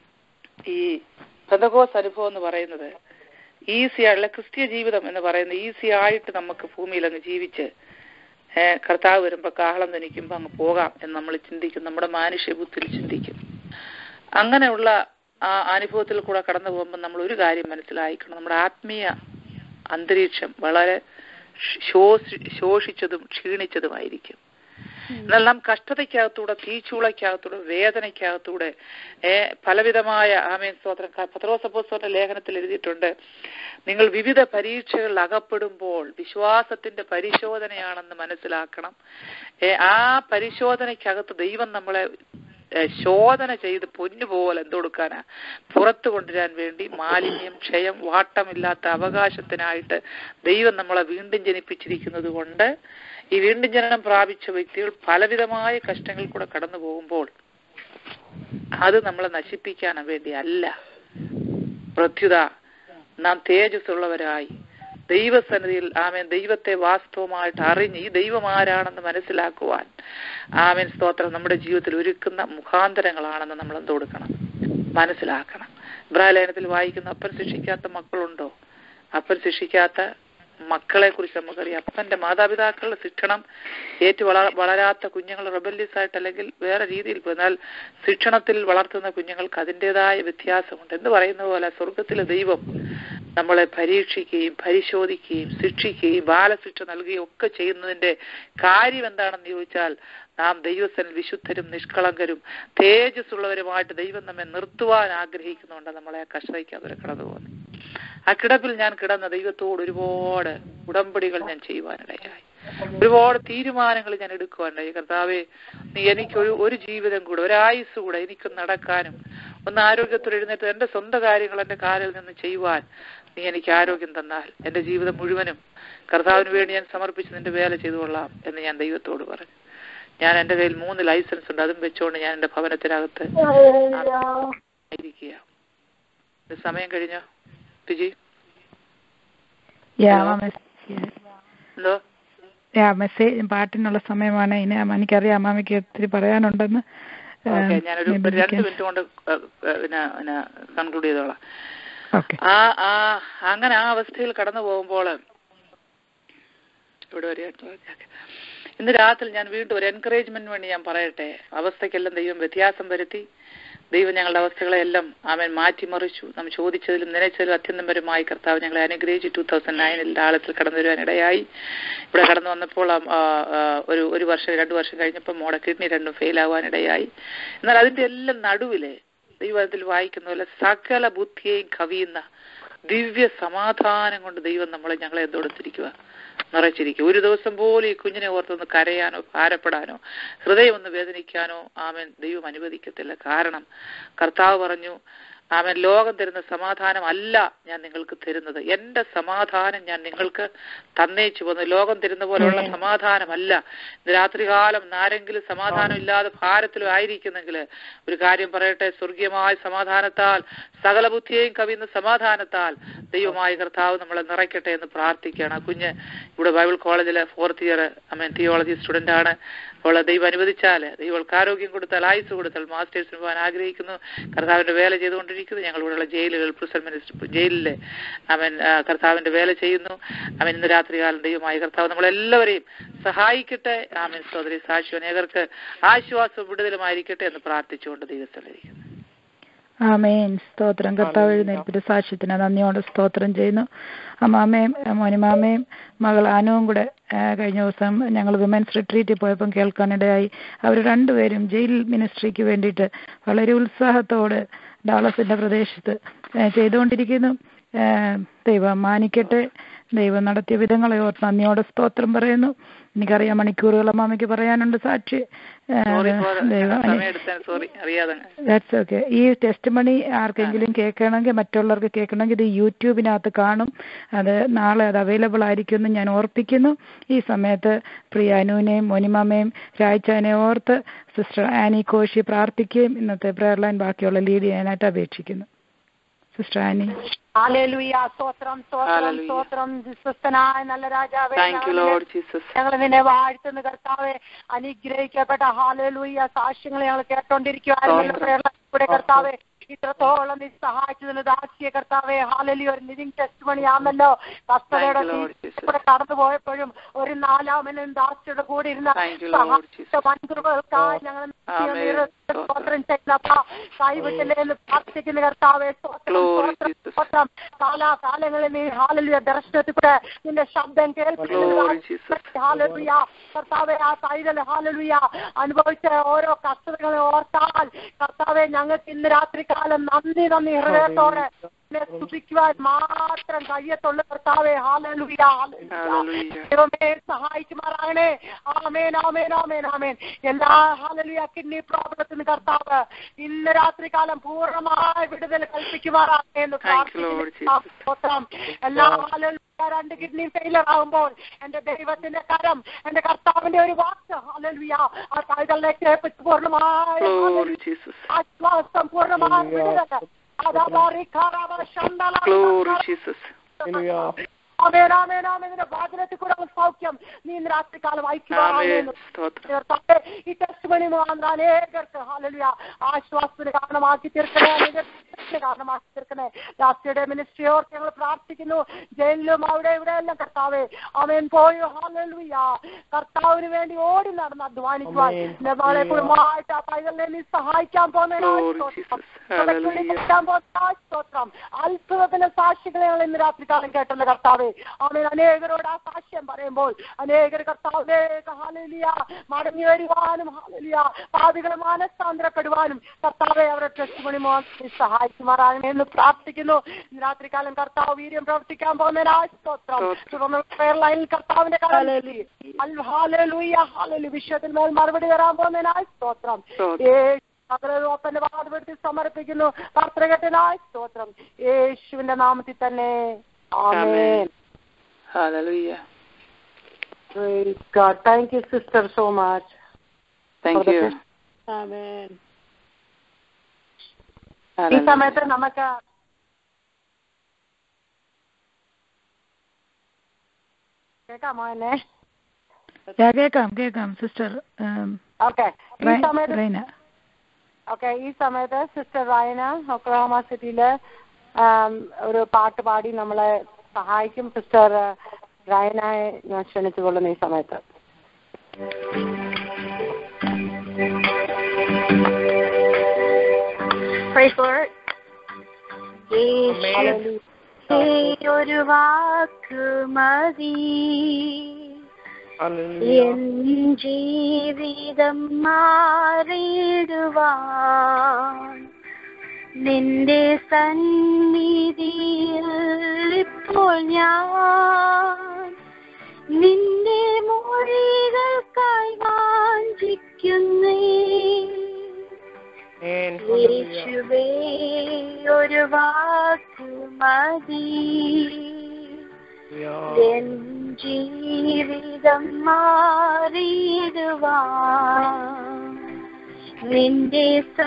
Speaker 2: ഈ പെന്തകോസ് അനുഭവം എന്ന് പറയുന്നത് ഈസി ആയിട്ടുള്ള ക്രിസ്തീയ ജീവിതം എന്ന് പറയുന്നത് ഈസി ആയിട്ട് നമുക്ക് ഭൂമിയിൽ അങ്ങ് ജീവിച്ച് ഏഹ് കർത്താവ് വരുമ്പോ കാഹളം ധനിക്കുമ്പോ അങ്ങ് പോകാം എന്ന് നമ്മൾ ചിന്തിക്കും നമ്മുടെ മാനുഷ്യ ബുദ്ധിയിൽ ചിന്തിക്കും അങ്ങനെയുള്ള ആ അനുഭവത്തിൽ കൂടെ കടന്നു പോകുമ്പോൾ നമ്മൾ ഒരു കാര്യം മനസ്സിലായിക്കണം നമ്മുടെ ആത്മീയ അന്തരീക്ഷം വളരെ ശോഷി ശോഷിച്ചതും ക്ഷീണിച്ചതുമായിരിക്കും എന്നാൽ നാം കഷ്ടതയ്ക്കകത്തൂടെ തീച്ചൂളയ്ക്കകത്തൂടെ വേദനയ്ക്കകത്തൂടെ ഏ പലവിധമായ ആമേൻ സ്തോത്രം പത്രോസപ്പോസ്തോന്റെ ലേഖനത്തിൽ എഴുതിയിട്ടുണ്ട് നിങ്ങൾ വിവിധ പരീക്ഷകളിൽ അകപ്പെടുമ്പോൾ വിശ്വാസത്തിന്റെ പരിശോധനയാണെന്ന് മനസ്സിലാക്കണം ഏ ആ പരിശോധനയ്ക്കകത്ത് ദൈവം നമ്മളെ ഏ, ശോധന ചെയ്ത് പൊന്നുപോലെ എന്തൊടുക്കാനാ പുറത്തു കൊണ്ടുവരാൻ വേണ്ടി മാലിന്യം ക്ഷയം വാട്ടമില്ലാത്ത അവകാശത്തിനായിട്ട് ദൈവം നമ്മളെ വീണ്ടും ജനിപ്പിച്ചിരിക്കുന്നത് കൊണ്ട് ഈ വീണ്ടും ജനനം പ്രാപിച്ച വ്യക്തികൾ പലവിധമായ കഷ്ടങ്ങളിൽ കൂടെ കടന്നു പോകുമ്പോൾ അത് നമ്മളെ നശിപ്പിക്കാൻ വേണ്ടി അല്ല പ്രത്യുത നാം തേജസ്സുള്ളവരായി ദൈവസന്നിധിയിൽ ആമേൻ ദൈവത്തെ വാസ്തവമായിട്ട് അറിഞ്ഞ് ഈ ദൈവം ആരാണെന്ന് മനസ്സിലാക്കുവാൻ ആമേൻ സ്തോത്രം നമ്മുടെ ജീവിതത്തിൽ ഒരുക്കുന്ന മുഖാന്തരങ്ങളാണെന്ന് നമ്മൾ എന്ത് കൊടുക്കണം മനസ്സിലാക്കണം ഇബ്രാഹിലേനത്തിൽ വായിക്കുന്ന അപ്പൻ ശിക്ഷിക്കാത്ത മക്കളുണ്ടോ അപ്പൻ ശിക്ഷിക്കാത്ത മക്കളെ കുറിച്ച് നമുക്കറിയാം അപ്പന്റെ മാതാപിതാക്കളുടെ ശിക്ഷണം ഏറ്റു വള വളരാത്ത കുഞ്ഞുങ്ങൾ റെബല്യസ് ആയിട്ട് അല്ലെങ്കിൽ വേറെ രീതിയിൽ പോയി. എന്നാൽ ശിക്ഷണത്തിൽ വളർത്തുന്ന കുഞ്ഞുങ്ങൾക്ക് അതിൻ്റെതായ വ്യത്യാസമുണ്ട് എന്ന് പറയുന്ന പോലെ സ്വർഗത്തിലെ ദൈവം നമ്മളെ പരീക്ഷിക്കുകയും പരിശോധിക്കുകയും ശിക്ഷിക്കുകയും ബാലശിക്ഷ നൽകുകയും ഒക്കെ ചെയ്യുന്നതിന്റെ കാര്യം എന്താണെന്ന് ചോദിച്ചാൽ നാം ദൈവസനിൽ വിശുദ്ധരും നിഷ്കളങ്കരും തേജസ്സുള്ളവരുമായിട്ട് ദൈവം നമ്മെ നിർത്തുവാൻ ആഗ്രഹിക്കുന്നുണ്ട് നമ്മളെ ആ കഷ്ടതയ്ക്കകത്ത് കടന്നു പോകുന്നു ആ കിടപ്പിൽ ഞാൻ കിടന്ന ദൈവത്തോട് ഒരുപാട് ഉടമ്പടികൾ ഞാൻ ചെയ്യുവാനിടയായി ഒരുപാട് തീരുമാനങ്ങൾ ഞാൻ എടുക്കുവാനിടയായി കർത്താവെ നീ എനിക്കൊരു ഒരു ജീവിതം കൂടെ ഒരായുസ് കൂടെ എനിക്കൊന്ന് നടക്കാനും ഒന്ന് ആരോഗ്യത്തോടെ എഴുന്നേറ്റ് എന്റെ സ്വന്തം കാര്യങ്ങൾ എന്റെ കാലിൽ നിന്ന് ചെയ്യുവാൻ നീ എനിക്ക് ആരോഗ്യം തന്നാൽ എന്റെ ജീവിതം മുഴുവനും കർത്താവിന് വേണ്ടി ഞാൻ സമർപ്പിച്ച് നിന്റെ വേല ചെയ്തു കൊള്ളാം എന്ന് ഞാൻ ദൈവത്തോട് പറഞ്ഞു ഞാൻ എന്റെ കയ്യിൽ മൂന്ന് ലൈസൻസ് ഉണ്ട് അതും വെച്ചുകൊണ്ട് ഞാൻ എന്റെ ഭവനത്തിനകത്ത് ഇരിക്കുക ഇത് സമയം കഴിഞ്ഞോ വിജി
Speaker 1: Yeah,
Speaker 2: Hello?
Speaker 1: മാമ yes.
Speaker 2: എന്തോ
Speaker 1: Yeah, മെസ്സേജ് പാട്ടിനുള്ള സമയമാണ് ഇനി അമ്മ- എനിക്കറിയാം അമ്മാമയ്ക്ക് ഒത്തിരി പറയാനുണ്ടെന്ന്
Speaker 2: ഓക്കെ ഞാനൊരു ഒരു രണ്ട് മിനിറ്റ് കൊണ്ട് ഏ, ഏ, പിന്നെ പിന്നെ കൺക്ലൂഡ് ചെയ്തോളാം
Speaker 1: ഓക്കെ
Speaker 2: ആ ആ അങ്ങനെ ആ അവസ്ഥയിൽ കടന്നു പോകുമ്പോൾ ഇവിടെ വരെ ഇന്ന് രാത്രി ഞാൻ വീണ്ടും ഒരു എൻകറേജ്മെന്റ് വേണ്ടി ഞാൻ പറയട്ടെ അവസ്ഥയ്ക്കെല്ലാം ദൈവം വ്യത്യാസം വരുത്തി ദൈവം ഞങ്ങളുടെ അവസ്ഥകളെല്ലാം അവൻ മാറ്റിമറിച്ചു നാം ചോദിച്ചതിലും നനച്ചതിലും അത്യന്തപരമായി കർത്താവ് ഞങ്ങളെ അനുഗ്രഹിച്ചു ടൂ തൗസൻഡ് നയനിൽ ആളത്തിൽ കടന്നു വരുവാൻ ഇടയായി ഇവിടെ കടന്നു വന്നപ്പോൾ ആ, ആ, ഒരു ഒരു വർഷം രണ്ടു വർഷം കഴിഞ്ഞപ്പോൾ മോടെ കിഡ്നി രണ്ടും ഫെയിൽ ആവാൻ ഇടയായി എന്നാൽ അതിന്റെ എല്ലാം നടുവില് ദൈവത്തിൽ വായിക്കുന്ന പോലെ സകല ബുദ്ധിയെയും കവിയുന്ന ദിവ്യ സമാധാനം കൊണ്ട് ദൈവം നമ്മളെ ഞങ്ങളെ എന്തെടുത്തിരിക്കുക നിറച്ചിരിക്കുക ഒരു ദിവസം പോലും ഈ കുഞ്ഞിനെ ഓർത്തൊന്ന് കരയാനോ ഭാരപ്പെടാനോ ഹൃദയം ഒന്ന് വേദനിക്കാനോ ആമൻ ദൈവം അനുവദിക്കത്തില്ല കാരണം കർത്താവ് പറഞ്ഞു ആമൻ ലോകം തരുന്ന സമാധാനം അല്ല ഞാൻ നിങ്ങൾക്ക് തരുന്നത് എന്റെ സമാധാനം ഞാൻ നിങ്ങൾക്ക് തന്നേച്ചു വന്നു ലോകം തരുന്ന പോലെയുള്ള സമാധാനമല്ല ഇന്ന് രാത്രികാലം ആരെങ്കിലും സമാധാനം ഇല്ലാതെ ഭാരത്തിലും ആയിരിക്കുന്നെങ്കിൽ ഒരു കാര്യം പറയട്ടെ സ്വർഗീയമായ സമാധാനത്താൽ സകല ബുദ്ധിയെയും കവിയുന്ന സമാധാനത്താൽ ദൈവമായ കർത്താവ് നമ്മളെ നിറയ്ക്കട്ടെ എന്ന് പ്രാർത്ഥിക്കുകയാണ് ആ കുഞ്ഞ് ഇവിടെ ബൈബിൾ കോളേജിലെ fourth year I mean theology student ആണ് അപ്പോൾ ദൈവം അനുവദിച്ചാൽ ദൈവങ്ങൾക്ക് ആരോഗ്യം കൊടുത്താൽ ആയുസ് കൊടുത്താൽ മാസ്റ്റേഴ്സിന് പോകാൻ ആഗ്രഹിക്കുന്നു കർത്താവിന്റെ വേല ചെയ്തുകൊണ്ടിരിക്കുന്നു ഞങ്ങൾ ഇവിടെയുള്ള ജയിലുകൾ പ്രിസൺ മിനിസ്റ്റർ ജയിലിലെ അവൻ ആ, കർത്താവിന്റെ വേല ചെയ്യുന്നു അവൻ ഇന്ന് രാത്രികാലം ദൈവമായി കർത്താവ് നമ്മളെല്ലാവരെയും സഹായിക്കട്ടെ ആമൻ സോദരി സാക്ഷി അനേകർക്ക് ആശ്വാസവും വിടുതലുമായിരിക്കട്ടെ എന്ന് പ്രാർത്ഥിച്ചുകൊണ്ട് ദൈവസ്ഥലിരിക്കുന്നു
Speaker 1: ആമേൻ സ്തോത്രം കർത്താവ് എഴുന്നേൽപ്പിന്റെ സാക്ഷ്യത്തിന് നന്ദിയോടെ സ്തോത്രം ചെയ്യുന്നു അമ്മാമയും മോനിമാമയും മകൾ അനുവും കൂടെ ആ, കഴിഞ്ഞ ദിവസം ഞങ്ങൾ വിമൻസ് റിട്രീറ്റിൽ പോയപ്പം കേൾക്കാനിടയായി അവർ രണ്ടുപേരും ജയിൽ മിനിസ്ട്രിക്ക് വേണ്ടിയിട്ട് വളരെ ഉത്സാഹത്തോടെ ഡാളസിന്റെ പ്രദേശത്ത് ആ, ചെയ്തുകൊണ്ടിരിക്കുന്നു ആ, ദൈവം മാനിക്കട്ടെ ദൈവം നടത്തിയ വിധങ്ങളെ ഓർത്ത് നന്ദിയോടെ സ്തോത്രം പറയുന്നു എനിക്കറിയാം മണിക്കൂറുകൾ അമ്മാമയ്ക്ക് പറയാനുണ്ട് സാക്ഷി ആ,
Speaker 2: സോറി
Speaker 1: ദൈവം അനു-
Speaker 2: സമയം എടുത്താൽ സോറി അറിയാതെ
Speaker 1: ദാറ്റ്സ് ഓക്കെ ഈ ടെസ്റ്റ് മണി ആർക്കെങ്കിലും കേൾക്കണമെങ്കിൽ മറ്റുള്ളവർക്ക് കേൾക്കണമെങ്കിൽ ഇത് യൂട്യൂബിനകത്ത് കാണും അത് നാളെ അത് അവൈലബിൾ ആയിരിക്കും എന്ന് ഞാൻ ഓർപ്പിക്കുന്നു ഈ സമയത്ത് പ്രിയ അനുവിനെയും മോനിമാമയും രായ്ച്ചാനെ ഓർത്ത് സിസ്റ്റർ ആനി കോശി പ്രാർത്ഥിക്കുകയും ഇന്നത്തെ പ്രെയർ ലൈൻ ബാക്കിയുള്ള ലീഡ് ചെയ്യാനായിട്ട് അപേക്ഷിക്കുന്നു സിസ്റ്റർ ആനി
Speaker 3: ഹാലേലുയ സ്തോത്രം സ്തോത്രം
Speaker 2: Hallelujah.
Speaker 3: സ്തോത്രം വിശ്വസ്തനായ നല്ല രാജാവേ
Speaker 2: താങ്ക് യു
Speaker 3: ഞങ്ങൾ
Speaker 2: ലോർഡ് ജീസസ്
Speaker 3: ഞങ്ങൾ നിന്നെ വാഴ്ത്തുന്ന കർത്താവെ അനുഗ്രഹിക്കപ്പെട്ട ഹാലേലുയ സാക്ഷ്യങ്ങൾ ഞങ്ങൾ കേട്ടോണ്ടിരിക്കുവാനും കൂടെ കർത്താവെ ഇത്രത്തോളം നീ സഹായിച്ചതിന് ദാസിയ കർത്താവെ ഹാലലി ഒരു ലിവിങ് ടെസ്റ്റ് മണിയാണല്ലോ കഷ്ടതയുടെ
Speaker 2: Thank you, Lord Jesus.
Speaker 3: കൂടെ കടന്നു പോയപ്പോഴും ഒരു നാലാമനും ദാസിയുടെ കൂടെ ഇരുന്ന
Speaker 2: Thank you, Lord Jesus.
Speaker 3: സഹായിച്ച വൻകൃപകൾക്കായി ഞങ്ങൾ
Speaker 2: Amen.
Speaker 3: സ്തോത്രം ചെയ്യുന്നപ്പ കൈവിട്ടില്ലേ എന്ന് പ്രാർത്ഥിക്കുന്ന കർത്താവെ സ്തോത്രം
Speaker 2: Glory
Speaker 3: സ്തോത്രം
Speaker 2: Jesus.
Speaker 3: സ്തോത്രം കാലാകാലങ്ങളിൽ നീ ഹാലലിയ ദർശനത്തിൽ കൂടെ നിന്റെ ശബ്ദം
Speaker 2: Glory Jesus.
Speaker 3: കേൾപ്പിക്കുന്ന ഹാലലുയ കർത്താവെ ആ കൈതൽ ഹാലലുയ അനുഭവിച്ച ഓരോ കഷ്ടതകളെ ഓർത്താൽ കർത്താവെ ഞങ്ങൾക്ക് ഇന്ന് രാത്രി കാലം നന്ദി നന്ദി ഹൃദയത്തോടെ നിന്നെ സ്തുതിക്കുവാൻ മാത്രം കഴിയത്തുള്ളൂ കർത്താവെ ഹാലലുയ ഹാലലുയ
Speaker 2: Hallelujah.
Speaker 3: ദൈവമേ സഹായിക്കുമാറാകണേ ആമേൻ ആമേൻ ആമേൻ ആമേൻ എല്ലാ ഹാലലുയ കിഡ്നി പ്രോബ്ലത്തിന് കർത്താവ് ഇന്ന് രാത്രി കാലം പൂർണ്ണമായ വിടുതൽ കൽപ്പിക്കുമാറാകണേ എന്ന്
Speaker 2: Thank you, Lord
Speaker 3: പ്രാർത്ഥിക്കുന്നു
Speaker 2: Jesus.
Speaker 3: സ്തോത്രം എല്ലാ ഹാലലുയ രണ്ട് കിഡ്നി ഫെയിലർ ആകുമ്പോൾ എന്റെ ദൈവത്തിന്റെ കരം എന്റെ കർത്താവിന്റെ ഒരു വാക്ക് ഹാലലുയ ആ കൈകളിലേക്ക് ഏൽപ്പിച്ച് പൂർണ്ണമായ
Speaker 2: Glory Jesus.
Speaker 3: ആശ്വാസം പൂർണ്ണമായ വിടുതൽ അതാ
Speaker 2: Glory Jesus.
Speaker 3: ആമേനാമേനാമേന്റെ വാചനത്തിൽ കൂടെ അവൻ സൗഖ്യം നീ ഇന്ന് രാത്രികാലം
Speaker 2: Amen.
Speaker 3: ഐക്യമാകുന്നു
Speaker 2: സ്തോത്രം
Speaker 3: കർത്താവേ, ഈ ടെസ്റ്റ് മണി മുഖാന്തരം അനേകർക്ക് ഹല്ലേലൂയ ആശ്വാസത്തിന് കാരണമാക്കി തീർക്കണേ അനേകർക്ക് കാരണമാക്കി തീർക്കണേ രാഷ്ട്രീയ മിനിസ്ട്രി ഓർത്ത് ഞങ്ങൾ പ്രാർത്ഥിക്കുന്നു ജയിലിലും അവിടെ ഇവിടെ എല്ലാം കർത്താവേ അവൻ പോയി ഹല്ലേലൂയ കർത്താവിന് വേണ്ടി ഓടി നടന്ന് അധ്വാനിക്കുവാൻ എന്റെ മകളെ കുടുംബമായിട്ട് ആ പൈതലിനെ നീ സഹായിക്കാൻ
Speaker 2: Glory Jesus. Hallelujah.
Speaker 3: പോകുന്ന സ്തോത്രം അത്ഭുതത്തിന്റെ സാക്ഷികളെ ഞങ്ങൾ ഇന്ന് രാത്രി കാലം കേട്ടുള്ള കർത്താവേ അവൻ അനേകരോട് ആ സാക്ഷ്യം പറയുമ്പോൾ അനേകർ കർത്താവിലേക്ക് ഹാലലിയ മടങ്ങി വരുവാനും ഹാലലിയ പാപികളെ മാനസാന്തരപ്പെടുവാനും കർത്താവെ അവരുടെ ടെസ്റ്റ് മണി മോഹൻ സഹായിക്കുമാറാകണേ എന്ന് പ്രാർത്ഥിക്കുന്നു ഇന്ന് രാത്രികാലം കർത്താവ് വീര്യം പ്രവർത്തിക്കാൻ പോകുന്നതിനായി സ്തോത്രം തുടർന്ന് prayer ലൈനിൽ കർത്താവിന്റെ കാലം ഹാലലൂയ ഹാലലു വിഷയത്തിന് മേൽ മറുപടി തരാൻ പോകുന്നതിനായി സ്തോത്രം
Speaker 2: സ്തോത്രം.
Speaker 3: യേശു അപ്പന്റെ വാദപ്പെടുത്തി സമർപ്പിക്കുന്നു പ്രാർത്ഥനകത്തിനായി സ്തോത്രം യേശുവിന്റെ നാമത്തിൽ തന്നെ ആമേൻ
Speaker 2: Amen. Hallelujah.
Speaker 3: Praise God. Thank you, sister, so much.
Speaker 2: Thank
Speaker 3: For the
Speaker 2: you.
Speaker 3: best. Amen. ഈ
Speaker 2: Hallelujah.
Speaker 3: സമയത്ത് നമുക്ക് കേൾക്കാമോ എന്നെ
Speaker 1: യാ, കേൾക്കാം കേൾക്കാം സിസ്റ്റർ
Speaker 3: ഓക്കെ ഈ സമയത്ത്
Speaker 1: റൈന
Speaker 3: ഓക്കെ ഈ സമയത്ത് സിസ്റ്റർ റൈന ഒക്ലഹോമ സിറ്റിയില് ആം, ഒരു പാട്ട് പാടി നമ്മളെ സഹായിക്കും സിസ്റ്റർ റൈനയെ ഞാൻ ക്ഷണിച്ചുകൊള്ളുന്നു ഈ സമയത്ത്
Speaker 4: Praise Lord. യേശുവേ, ഒരു വാക്ക് മതി എൻ ജീവിതം മാറിടുവാൻ നിന്റെ സന്നിധിയിൽ ഇപ്പോൾ ഞാൻ നിന്റെ മൊഴികൾക്കായി വാഞ്ചിക്കുന്നേ യേശുവേ ഒരു വാക്ക് മതി എൻ ജീവിതം മാറിടുവാൻ നിന്റെ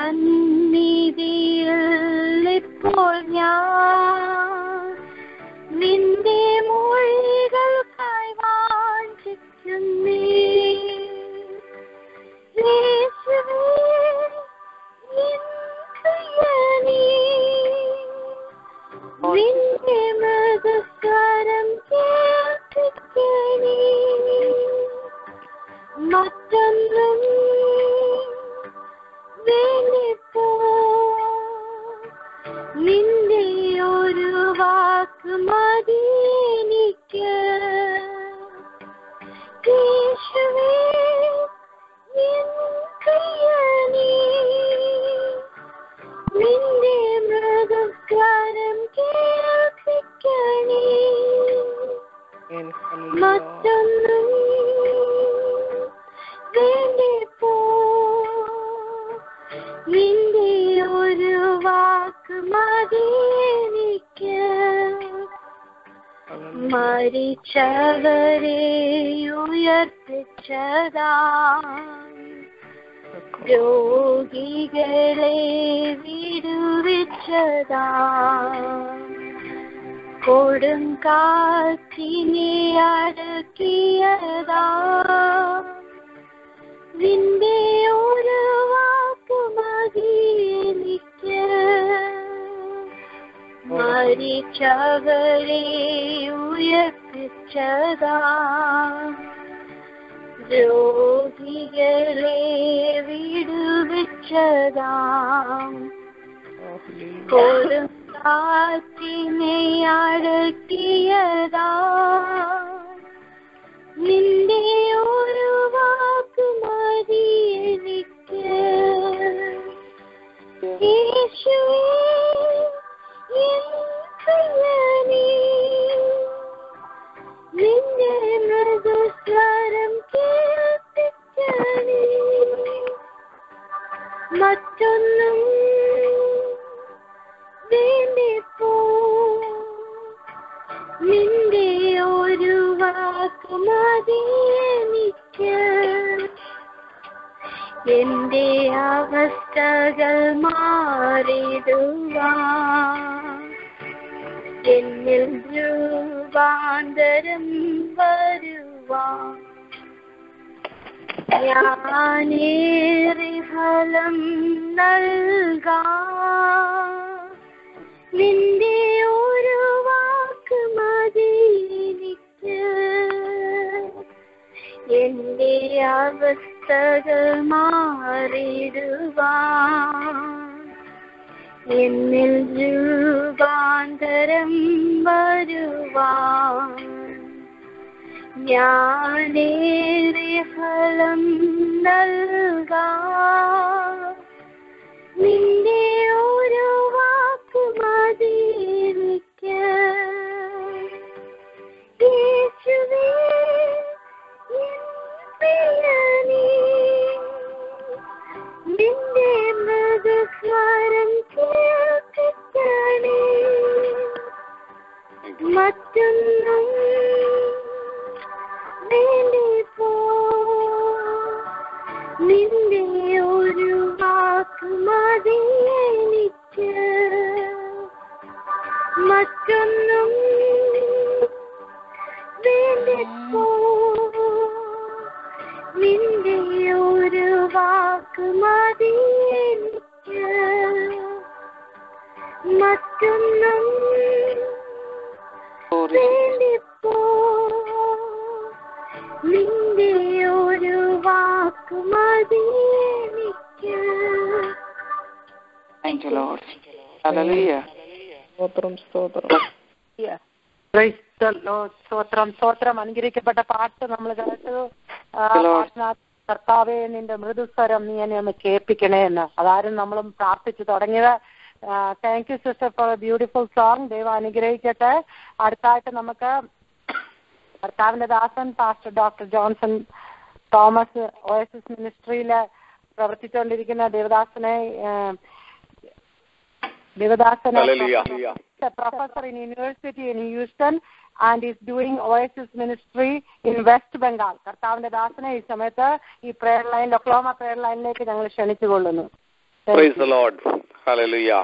Speaker 4: സന്നിധിയിൽ ഇപ്പോൾ ഞാൻ നിന്റെ മൊഴികൾക്കായി വാഞ്ചിക്കുന്നേ യേശുവേ എൻ പ്രിയനേ നിന്റെ മൃദുസ്വരം കേൾപ്പിക്കണേ മറ്റൊന്നും വേണ്ടിപ്പോ നിന്റെ ഒരു വാക്ക് മതി എനിക്ക് യേശുവേ എൻ പ്രിയനേ നിന്റെ മൃദുസ്വരം കേൾപ്പിക്കണേ മറ്റൊന്നും വേണ്ടിപ്പോ നിന്റെ ഒരു വാക്ക് മതി എനിക്ക് മരിച്ചവരെ ഉയർപ്പിച്ചതാ രോഗികളെ വിടുവിച്ചതാ കൊടും കാറ്റിനെ അടക്കിയതാ നിന്റെ ഒരു വാക്ക് മതി എനിക്ക് മരിച്ചവരെ ഉയർപ്പിച്ചതാ രോഗികളെ വിടുവിച്ചതാ കൊടും കാറ്റിനെ അടക്കിയതാ നിന്റെ ഒരു വാക്ക് മതി എനിക്ക് യേശുവേ എൻ പ്രിയനേ നിന്റെ മൃദുസ്വരം കേൾപ്പിക്കണേ മറ്റൊന്നും വേണ്ടിപ്പോ നിന്റെ ഒരു വാക്ക് മതി എനിക്ക് എന്റെ അവസ്ഥകൾ മാറിടുവാ എന്നിൽ രൂപാന്തരം വരുവാ ഞാനേറെ ഫലം നൽകാ നിന്റെ ഒരു വാക്ക് മതി എനിക്ക് എന്റെ അവസ്ഥകൾ മാറിടുവാ എന്നിൽ രൂപാന്തരം വരുവാ ഞാനേറെ ഫലം നൽകാ നിന്റെ ഒരു വാക്ക് മതി എനിക്ക് യേശുവേ എൻ പ്രിയനേ നിന്റെ മൃദുസ്വരം കേൾപ്പിക്കണേ മറ്റൊന്നും വേണ്ടിപ്പോ നിന്റെ ഒരു വാക്ക് മതി എനിക്ക് മറ്റൊന്നും വേണ്ടിപ്പോ നിന്റെ ഒരു വാക്ക് മതി എനിക്ക് മറ്റൊന്നും വേണ്ടിപ്പോ നിന്റെ ഒരു വാക്ക് മതി എനിക്ക്
Speaker 2: Thank you, Lord. Hallelujah.
Speaker 5: സ്തോത്രം സ്തോത്രം
Speaker 3: Praise the Lord. സ്തോത്രം സ്തോത്രം അനുഗ്രഹിക്കപ്പെട്ട പാട്ട് നമ്മൾ കേട്ടു ആ
Speaker 2: Lord.
Speaker 3: പാട്ടിനകത്ത് കർത്താവെ നിന്റെ മൃദുസ്വരം നീ എന്നെ ഒന്ന് കേൾപ്പിക്കണേ എന്ന് അതാരും നമ്മളും പ്രാർത്ഥിച്ചു തുടങ്ങിയത് thank you sister for beautiful song ദൈവം അനുഗ്രഹിക്കട്ടെ അടുത്തായിട്ട് നമുക്ക് കർത്താവിന്റെ ദാസൻ pastor doctor Johnson Thomas O S S മിനിസ്ട്രിയിൽ പ്രവർത്തിച്ചുകൊണ്ടിരിക്കുന്ന ദേവദാസനെ ആ, ദേവദാസനെ a professor in university in Houston and is doing Oasis ministry in West Bengal. കർത്താവിന്റെ ദാസനെ ഈ സമയത്ത് ഈ പ്രേയർ ലൈൻ ഒക്ലോമ പ്രേയർ ലൈനിലേക്ക് ഞങ്ങൾ ക്ഷണിച്ചുകൊള്ളുന്നു
Speaker 6: പ്രൈസ് ദ ലോർഡ് ഹല്ലേലൂയ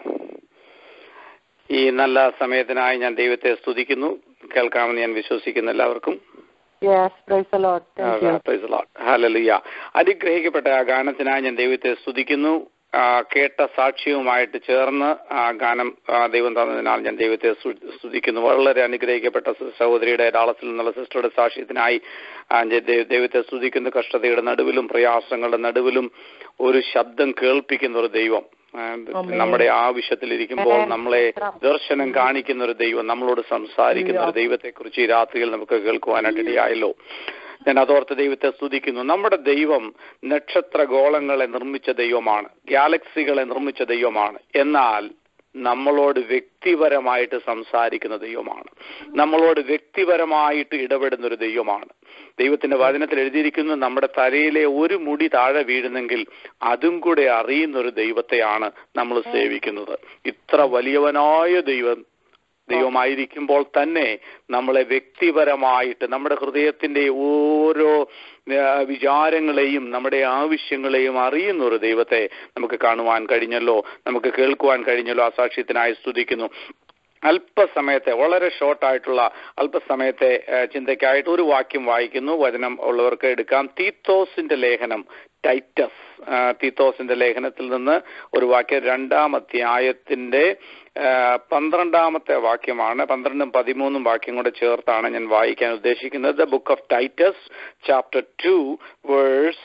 Speaker 6: ഈ നല്ല സമയത്തിനായി ഞാൻ ദൈവത്തെ സ്തുതിക്കുന്നു കേൾക്കാമെന്ന് ഞാൻ വിശ്വസിക്കുന്നു എല്ലാവർക്കും
Speaker 3: yes praise lord thank you
Speaker 6: Praise the Lord. Hallelujah. അനുഗ്രഹിക്കപ്പെട്ട ആ ഗാനത്തിനായി ഞാൻ ദൈവത്തെ സ്തുതിക്കുന്നു ആ, കേട്ട സാക്ഷ്യവുമായിട്ട് ചേർന്ന് ആ ഗാനം ആ, ദൈവം തന്നതിനാൽ ഞാൻ ദൈവത്തെ സ്തു- സ്തുതിക്കുന്നു വളരെ അനുഗ്രഹിക്കപ്പെട്ട സ- സഹോദരിയുടെ ഡാളസിൽ നിന്നുള്ള സിസ്റ്ററുടെ സാക്ഷ്യത്തിനായി ആ, ഞാൻ ദൈവ- ദൈവത്തെ സ്തുതിക്കുന്നു കഷ്ടതയുടെ നടുവിലും പ്രയാസങ്ങളുടെ നടുവിലും ഒരു ശബ്ദം കേൾപ്പിക്കുന്ന ഒരു ദൈവം ആ, നമ്മുടെ ആവശ്യത്തിലിരിക്കുമ്പോൾ നമ്മളെ ദർശനം കാണിക്കുന്ന ഒരു ദൈവം നമ്മളോട് സംസാരിക്കുന്ന ഒരു ദൈവത്തെക്കുറിച്ച് ഈ രാത്രിയിൽ നമുക്ക് കേൾക്കുവാനായിട്ട് ഇടയായല്ലോ ഞാൻ അതോർത്ത് ദൈവത്തെ സ്തുതിക്കുന്നു നമ്മുടെ ദൈവം നക്ഷത്ര ഗോളങ്ങളെ നിർമ്മിച്ച ദൈവമാണ് ഗാലക്സികളെ നിർമ്മിച്ച ദൈവമാണ് എന്നാൽ നമ്മളോട് വ്യക്തിപരമായിട്ട് സംസാരിക്കുന്ന ദൈവമാണ് നമ്മളോട് വ്യക്തിപരമായിട്ട് ഇടപെടുന്ന ഒരു ദൈവമാണ് ദൈവത്തിന്റെ വചനത്തിൽ എഴുതിയിരിക്കുന്നു നമ്മുടെ തലയിലെ ഒരു മുടി താഴെ വീഴുന്നെങ്കിൽ അതും കൂടെ അറിയുന്ന ഒരു ദൈവത്തെയാണ് നമ്മൾ സേവിക്കുന്നത് ഇത്ര വലിയവനായ ദൈവം ദൈവമായിരിക്കുമ്പോൾ തന്നെ നമ്മളെ വ്യക്തിപരമായിട്ട് നമ്മുടെ ഹൃദയത്തിന്റെ ഓരോ ആ, വിചാരങ്ങളെയും നമ്മുടെ ആവശ്യങ്ങളെയും അറിയുന്ന ഒരു ദൈവത്തെ നമുക്ക് കാണുവാൻ കഴിഞ്ഞല്ലോ നമുക്ക് കേൾക്കുവാൻ കഴിഞ്ഞല്ലോ ആ സാക്ഷ്യത്തിനായി സ്തുതിക്കുന്നു അല്പസമയത്തെ വളരെ ഷോർട്ടായിട്ടുള്ള അല്പസമയത്തെ ആ, ചിന്തയ്ക്കായിട്ട് ഒരു വാക്യം വായിക്കുന്നു വചനം ഉള്ളവർക്ക് എടുക്കാം തീത്തോസിന്റെ ലേഖനം ടൈറ്റസ് ആ, തീത്തോസിന്റെ ലേഖനത്തിൽ നിന്ന് ഒരു വാക്യം രണ്ടാം അധ്യായത്തിന്റെ ആ, പന്ത്രണ്ടാമത്തെ വാക്യമാണ് പന്ത്രണ്ടും പതിമൂന്നും വാക്യം കൂടെ ചേർത്താണ് ഞാൻ വായിക്കാൻ ഉദ്ദേശിക്കുന്നത് the book of Titus chapter two verse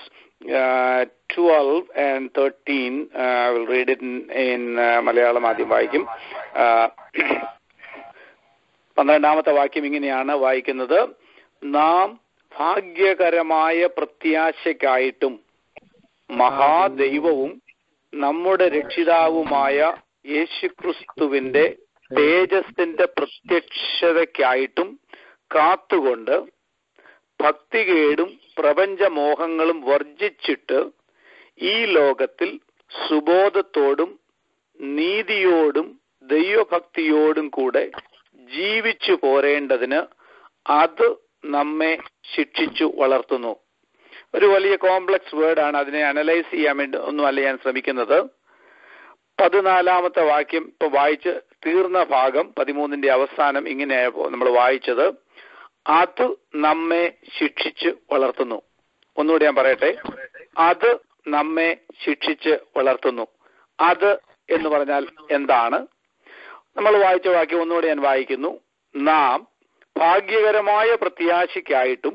Speaker 6: twelve and thirteen will read it in Malayalam ആദ്യം വായിക്കും ആ, പന്ത്രണ്ടാമത്തെ വാക്യം ഇങ്ങനെയാണ് വായിക്കുന്നത് നാം ഭാഗ്യകരമായ പ്രത്യാശയ്ക്കായിട്ടും മഹാദൈവവും നമ്മുടെ രക്ഷിതാവുമായ യേശുക്രിസ്തുവിന്റെ തേജസ്സിന്റെ പ്രത്യക്ഷതയ്ക്കായിട്ടും കാത്തുകൊണ്ട് ഭക്തികേടും പ്രപഞ്ചമോഹങ്ങളും വർജിച്ചിട്ട് ഈ ലോകത്തിൽ സുബോധത്തോടും നീതിയോടും ദൈവഭക്തിയോടും കൂടെ ജീവിച്ചു പോരേണ്ടതിന് അത് നമ്മെ ശിക്ഷിച്ചു വളർത്തുന്നു ഒരു വലിയ കോംപ്ലക്സ് വേർഡാണ് അതിനെ അനലൈസ് ചെയ്യാൻ വേണ്ടി ഒന്നുമല്ല ഞാൻ ശ്രമിക്കുന്നത് പതിനാലാമത്തെ വാക്യം ഇപ്പൊ വായിച്ച് തീർന്ന ഭാഗം പതിമൂന്നിന്റെ അവസാനം ഇങ്ങനെ നമ്മൾ വായിച്ചത് അത് നമ്മെ ശിക്ഷിച്ച് വളർത്തുന്നു ഒന്നുകൂടി ഞാൻ പറയട്ടെ അത് നമ്മെ ശിക്ഷിച്ച് വളർത്തുന്നു അത് എന്ന് പറഞ്ഞാൽ എന്താണ് നമ്മൾ വായിച്ച വാക്യം ഒന്നുകൂടി ഞാൻ വായിക്കുന്നു നാം ഭാഗ്യകരമായ പ്രത്യാശയ്ക്കായിട്ടും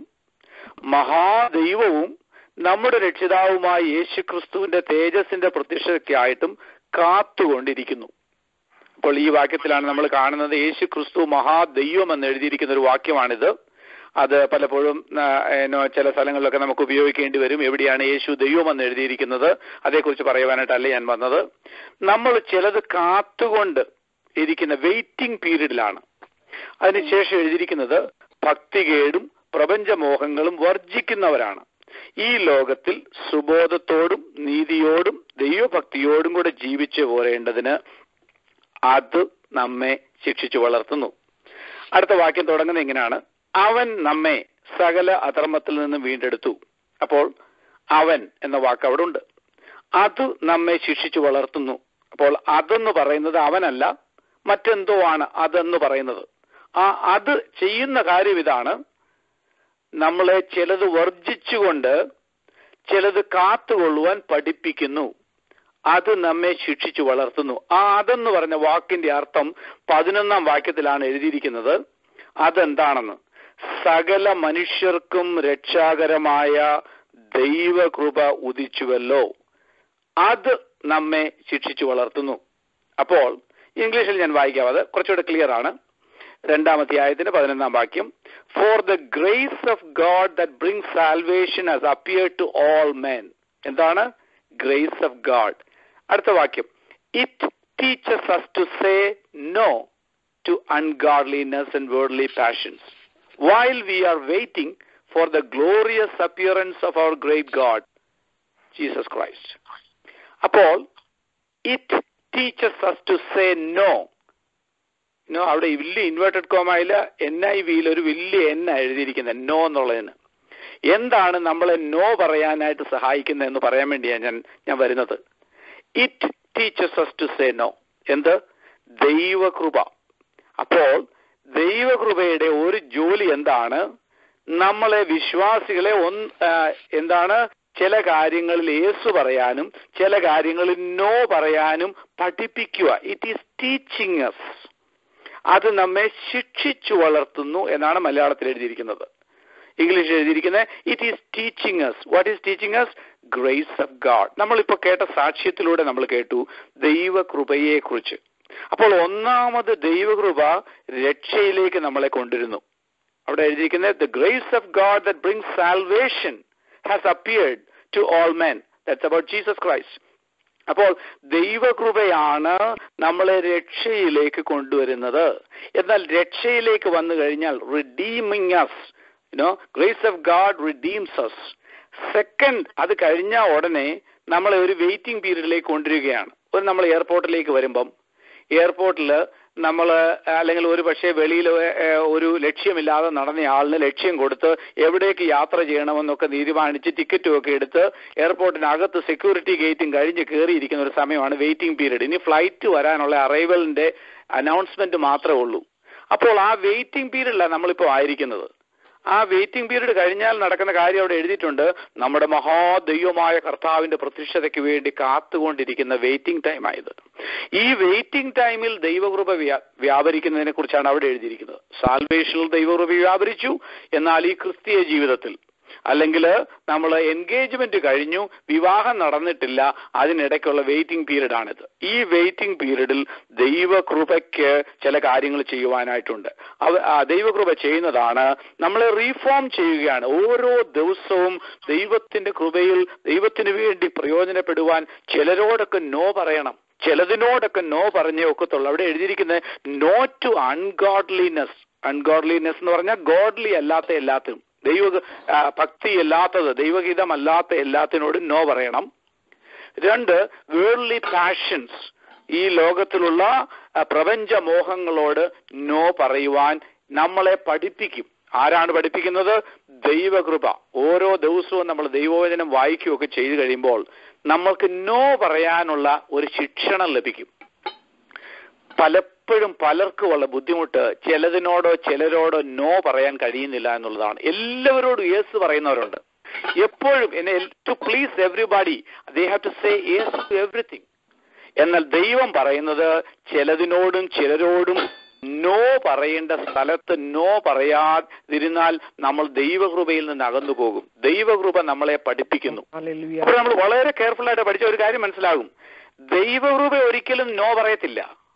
Speaker 6: മഹാദൈവവും നമ്മുടെ രക്ഷിതാവുമായ യേശുക്രിസ്തുവിന്റെ തേജസ്സിന്റെ പ്രത്യക്ഷതയ്ക്കായിട്ടും കാത്തുകൊണ്ടിരിക്കുന്നു അപ്പോൾ ഈ വാക്യത്തിലാണ് നമ്മൾ കാണുന്നത് യേശു ക്രിസ്തു മഹാദൈവം എന്ന് എഴുതിയിരിക്കുന്ന ഒരു വാക്യമാണിത് അത് പലപ്പോഴും ആ, ഏനോ ചില സ്ഥലങ്ങളിലൊക്കെ നമുക്ക് ഉപയോഗിക്കേണ്ടി വരും എവിടെയാണ് യേശു ദൈവം എന്ന് എഴുതിയിരിക്കുന്നത് അതേക്കുറിച്ച് പറയുവാനായിട്ടല്ല ഞാൻ വന്നത് നമ്മൾ ചിലത് കാത്തുകൊണ്ട് ഇരിക്കുന്ന വെയിറ്റിംഗ് പീരീഡിലാണ് അതിനുശേഷം എഴുതിയിരിക്കുന്നത് ഭക്തികേടും പ്രപഞ്ചമോഹങ്ങളും വർജിക്കുന്നവരാണ് ഈ ലോകത്തിൽ സുബോധത്തോടും നീതിയോടും ദൈവഭക്തിയോടും കൂടെ ജീവിച്ചു പോരേണ്ടതിന് അത് നമ്മെ ശിക്ഷിച്ചു വളർത്തുന്നു അടുത്ത വാക്യം തുടങ്ങുന്നത് ഇങ്ങനെയാണ് അവൻ നമ്മെ സകല അധർമ്മത്തിൽ നിന്നും വീണ്ടെടുത്തു അപ്പോൾ അവൻ എന്ന വാക്ക് അവിടെ ഉണ്ട് അത് നമ്മെ ശിക്ഷിച്ചു വളർത്തുന്നു അപ്പോൾ അതെന്ന് പറയുന്നത് അവനല്ല മറ്റെന്തോ ആണ് അതെന്ന് പറയുന്നത് ആ അത് ചെയ്യുന്ന കാര്യം ഇതാണ് നമ്മളെ ചിലത് വർജിച്ചുകൊണ്ട് ചിലത് കാത്തുകൊള്ളുവാൻ പഠിപ്പിക്കുന്നു അത് നമ്മെ ശിക്ഷിച്ചു വളർത്തുന്നു ആ അതെന്ന് പറഞ്ഞ വാക്കിന്റെ അർത്ഥം പതിനൊന്നാം വാക്യത്തിലാണ് എഴുതിയിരിക്കുന്നത് അതെന്താണെന്ന് സകല മനുഷ്യർക്കും രക്ഷാകരമായ ദൈവകൃപ ഉദിച്ചുവല്ലോ അത് നമ്മെ ശിക്ഷിച്ചു വളർത്തുന്നു അപ്പോൾ ഇംഗ്ലീഷിൽ ഞാൻ വായിക്കാം അത് കുറച്ചുകൂടെ ക്ലിയർ ആണ് രണ്ടാമത്തെ ആയത്തിന്റെ പതിനൊന്നാം വാക്യം for the grace of God that bring salvation has appear to all men എന്താണ് ഗ്രേസ് ഓഫ് ഗാഡ് അടുത്ത വാക്യം it teaches us to say no to ungodliness and worldly passions while we are waiting for the glorious appearance of our great God Jesus Christ അപ്പോൾ it teaches us to say no no അവിടെ വലിയ inverted കോമയില് N I വിയിൽ ഒരു വലിയ N എഴുതിയിരിക്കുന്നത് no എന്നുള്ളതിന് എന്താണ് നമ്മളെ നോ പറയാനായിട്ട് സഹായിക്കുന്നത് എന്ന് പറയാൻ വേണ്ടിയാണ് ഞാൻ ഞാൻ വരുന്നത് it teaches us to say no എന്ത് ദൈവകൃപ അപ്പോൾ ദൈവകൃപയുടെ ഒരു ജോലി എന്താണ് നമ്മളെ വിശ്വാസികളെ ഒന്ന് ആ, എന്താണ് ചില കാര്യങ്ങളിൽ യേസു പറയാനും ചില കാര്യങ്ങളിൽ നോ പറയാനും പഠിപ്പിക്കുക ഇറ്റ് ഈസ് ടീച്ചിങ് അസ് അത് നമ്മെ ശിക്ഷിച്ചു വളർത്തുന്നു എന്നാണ് മലയാളത്തിൽ എഴുതിയിരിക്കുന്നത് ഇംഗ്ലീഷിൽ എഴുതിയിരിക്കുന്നത് it is teaching us what is teaching us grace of God നമ്മളിപ്പോ കേട്ട സാക്ഷ്യത്തിലൂടെ നമ്മൾ കേട്ടു ദൈവകൃപയെ കുറിച്ച് അപ്പോൾ ഒന്നാമത് ദൈവകൃപ രക്ഷയിലേക്ക് നമ്മളെ കൊണ്ടുവരുന്നു അവിടെ എഴുതിയിരിക്കുന്നത് the grace of God that brings salvation has appeared to all men that's about Jesus Christ അപ്പോൾ ദൈവകൃപയാണ് നമ്മളെ രക്ഷയിലേക്ക് കൊണ്ടുവരുന്നത് എന്നാൽ രക്ഷയിലേക്ക് വന്നു കഴിഞ്ഞാൽ redeeming us you know grace of God redeems us second അത് കഴിഞ്ഞ ഉടനെ നമ്മളെ ഒരു വെയിറ്റിംഗ് പീരീഡിലേക്ക് കൊണ്ടുവരികയാണ് ഒരു നമ്മൾ എയർപോർട്ടിലേക്ക് വരുമ്പം എയർപോർട്ടിൽ നമ്മൾ അല്ലെങ്കിൽ ഒരു പക്ഷേ വെളിയിൽ ഒരു ലക്ഷ്യമില്ലാതെ നടന്ന ആളിന് ലക്ഷ്യം കൊടുത്ത് എവിടേക്ക് യാത്ര ചെയ്യണമെന്നൊക്കെ തീരുമാനിച്ച് ടിക്കറ്റും ഒക്കെ എടുത്ത് എയർപോർട്ടിനകത്ത് സെക്യൂരിറ്റി ഗേറ്റും കഴിഞ്ഞ് കയറിയിരിക്കുന്ന ഒരു സമയമാണ് വെയിറ്റിംഗ് പീരീഡ് ഇനി ഫ്ലൈറ്റ് വരാനുള്ള അറൈവലിന്റെ അനൗൺസ്മെന്റ് മാത്രമേ ഉള്ളൂ അപ്പോൾ ആ വെയിറ്റിംഗ് പീരീഡിലാണ് നമ്മളിപ്പോൾ ആയിരിക്കുന്നത് ആ വെയിറ്റിംഗ് പീരീഡ് കഴിഞ്ഞാൽ നടക്കുന്ന കാര്യം അവിടെ എഴുതിയിട്ടുണ്ട് നമ്മുടെ മഹാദൈവമായ കർത്താവിന്റെ പ്രത്യക്ഷതയ്ക്ക് വേണ്ടി കാത്തുകൊണ്ടിരിക്കുന്ന വെയിറ്റിംഗ് ടൈം ആയത് ഈ വെയിറ്റിംഗ് ടൈമിൽ ദൈവകൃപ വ്യാ- വ്യാപരിക്കുന്നതിനെ കുറിച്ചാണ് അവിടെ എഴുതിയിരിക്കുന്നത് സാൽവേഷനിൽ ദൈവകൃപ വ്യാപരിച്ചു എന്നാൽ ഈ ക്രിസ്തീയ ജീവിതത്തിൽ അല്ലെങ്കിൽ നമ്മൾ എൻഗേജ്മെന്റ് കഴിഞ്ഞു വിവാഹം നടന്നിട്ടില്ല അതിനിടയ്ക്കുള്ള വെയിറ്റിംഗ് പീരീഡ് ആണിത് ഈ വെയിറ്റിംഗ് പീരീഡിൽ ദൈവകൃപയ്ക്ക് ചില കാര്യങ്ങൾ ചെയ്യുവാനായിട്ടുണ്ട് അവ- ആ ദൈവകൃപ ചെയ്യുന്നതാണ് നമ്മളെ റീഫോം ചെയ്യുകയാണ് ഓരോ ദിവസവും ദൈവത്തിന്റെ കൃപയിൽ ദൈവത്തിന് വേണ്ടി പ്രയോജനപ്പെടുവാൻ ചിലരോടൊക്കെ നോ പറയണം ചിലതിനോടൊക്കെ നോ പറഞ്ഞേ ഒക്കത്തുള്ളൂ അവിടെ എഴുതിയിരിക്കുന്നത് നോ ടു അൺഗോഡ്ലിനെസ് അൺഗോഡ്ലിനെസ് എന്ന് പറഞ്ഞാൽ ഗോഡ്ലി അല്ലാത്ത എല്ലാത്തിനും ദൈവ ആ, ഭക്തി അല്ലാത്തത് ദൈവഗീതമല്ലാത്ത എല്ലാത്തിനോടും നോ പറയണം രണ്ട് വേൾഡ്ലി പാഷൻസ് ഈ ലോകത്തിലുള്ള ആ, പ്രപഞ്ച മോഹങ്ങളോട് നോ പറയുവാൻ നമ്മളെ പഠിപ്പിക്കും ആരാണ് പഠിപ്പിക്കുന്നത് ദൈവകൃപ ഓരോ ദിവസവും നമ്മൾ ദൈവവചനം വായിക്കുകയൊക്കെ ചെയ്തു കഴിയുമ്പോൾ നമ്മൾക്ക് നോ പറയാനുള്ള ഒരു ശിക്ഷണം ലഭിക്കും പലപ്പോഴും പലർക്കുമുള്ള ബുദ്ധിമുട്ട് ചിലതിനോടോ ചിലരോടോ നോ പറയാൻ കഴിയുന്നില്ല എന്നുള്ളതാണ് എല്ലാവരോടും യേസ് പറയുന്നവരുണ്ട് എപ്പോഴും എന്നെ to please everybody they have to say yes to everything എന്നാൽ ദൈവം പറയുന്നത് ചിലതിനോടും ചിലരോടും നോ പറയേണ്ട സ്ഥലത്ത് നോ പറയാതിരുന്നാൽ നമ്മൾ ദൈവകൃപയിൽ നിന്ന് അകന്നു പോകും ദൈവകൃപ നമ്മളെ പഠിപ്പിക്കുന്നു
Speaker 5: Hallelujah.
Speaker 6: അപ്പോൾ നമ്മൾ വളരെ കെയർഫുൾ ആയിട്ട് പഠിച്ച ഒരു കാര്യം മനസ്സിലാകും ദൈവകൃപ ഒരിക്കലും നോ പറയത്തില്ല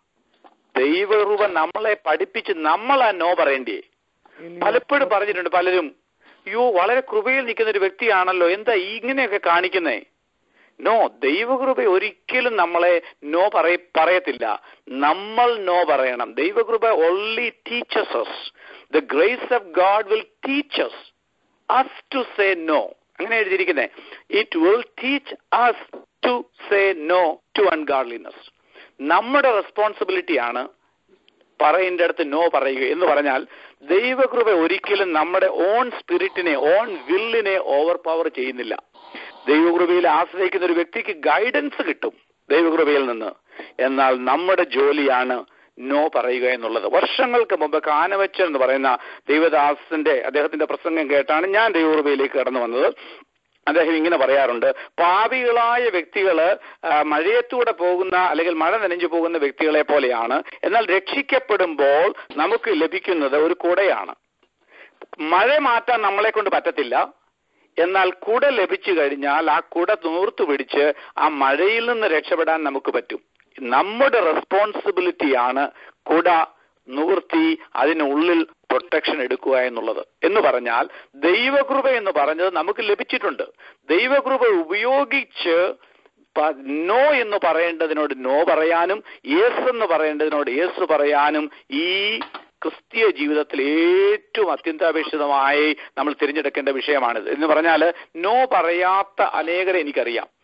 Speaker 6: ദൈവകൃപ നമ്മളെ പഠിപ്പിച്ച് നമ്മൾ ആ നോ പറയേണ്ടേ പലപ്പോഴും പറഞ്ഞിട്ടുണ്ട് പലരും അയ്യോ വളരെ കൃപയിൽ നിൽക്കുന്ന ഒരു വ്യക്തിയാണല്ലോ എന്താ ഇങ്ങനെയൊക്കെ കാണിക്കുന്നേ നോ ദൈവകൃപ ഒരിക്കലും നമ്മളെ നോ പറയ പറയത്തില്ല നമ്മൾ നോ പറയണം ദൈവകൃപ only teaches us the grace of God will teaches us to say no അങ്ങനെ എഴുതിയിരിക്കുന്നേ it will teach us to say no to ungodliness നമ്മുടെ റെസ്പോൺസിബിലിറ്റിയാണ് പറയേണ്ട അടുത്ത് നോ പറയുക എന്ന് പറഞ്ഞാൽ ദൈവകൃപ ഒരിക്കലും നമ്മുടെ ഓൺ സ്പിരിറ്റിനെ ഓൺ വില്ലിനെ ഓവർ പവർ ചെയ്യുന്നില്ല ദൈവകൃപയിൽ ആശ്രയിക്കുന്ന ഒരു വ്യക്തിക്ക് ഗൈഡൻസ് കിട്ടും ദൈവകൃപയിൽ നിന്ന് എന്നാൽ നമ്മുടെ ജോലിയാണ് നോ പറയുക എന്നുള്ളത് വർഷങ്ങൾക്ക് മുമ്പ് കാനവച്ചൻ എന്ന് പറയുന്ന ദൈവദാസന്റെ അദ്ദേഹത്തിന്റെ പ്രസംഗം കേട്ടാണ് ഞാൻ ദൈവകൃപയിലേക്ക് കടന്നു വന്നത് അദ്ദേഹം ഇങ്ങനെ പറയാറുണ്ട് പാപികളായ വ്യക്തികള് ആ, മഴയത്തൂടെ പോകുന്ന അല്ലെങ്കിൽ മഴ നനഞ്ഞു പോകുന്ന വ്യക്തികളെ പോലെയാണ് എന്നാൽ രക്ഷിക്കപ്പെടുമ്പോൾ നമുക്ക് ലഭിക്കുന്നത് ഒരു കുടയാണ് മഴ മാറ്റാൻ നമ്മളെ കൊണ്ട് പറ്റത്തില്ല എന്നാൽ കുട ലഭിച്ചു കഴിഞ്ഞാൽ ആ കുട നൂർത്തു പിടിച്ച് ആ മഴയിൽ നിന്ന് രക്ഷപ്പെടാൻ നമുക്ക് പറ്റും നമ്മുടെ റെസ്പോൺസിബിലിറ്റിയാണ് കുട നിവൃത്തി അതിനുള്ളിൽ പ്രൊട്ടക്ഷൻ എടുക്കുക എന്നുള്ളത് എന്ന് പറഞ്ഞാൽ ദൈവകൃപ എന്ന് പറഞ്ഞത് നമുക്ക് ലഭിച്ചിട്ടുണ്ട് ദൈവകൃപ ഉപയോഗിച്ച് പ- നോ എന്ന് പറയേണ്ടതിനോട് നോ പറയാനും യേസ് എന്ന് പറയേണ്ടതിനോട് യേസ് പറയാനും ഈ ക്രിസ്തീയ ജീവിതത്തിൽ ഏറ്റവും അത്യന്താപേക്ഷിതമായി നമ്മൾ തിരഞ്ഞെടുക്കേണ്ട വിഷയമാണിത് എന്ന് പറഞ്ഞാൽ നോ പറയാത്ത അനേകരെ എനിക്കറിയാം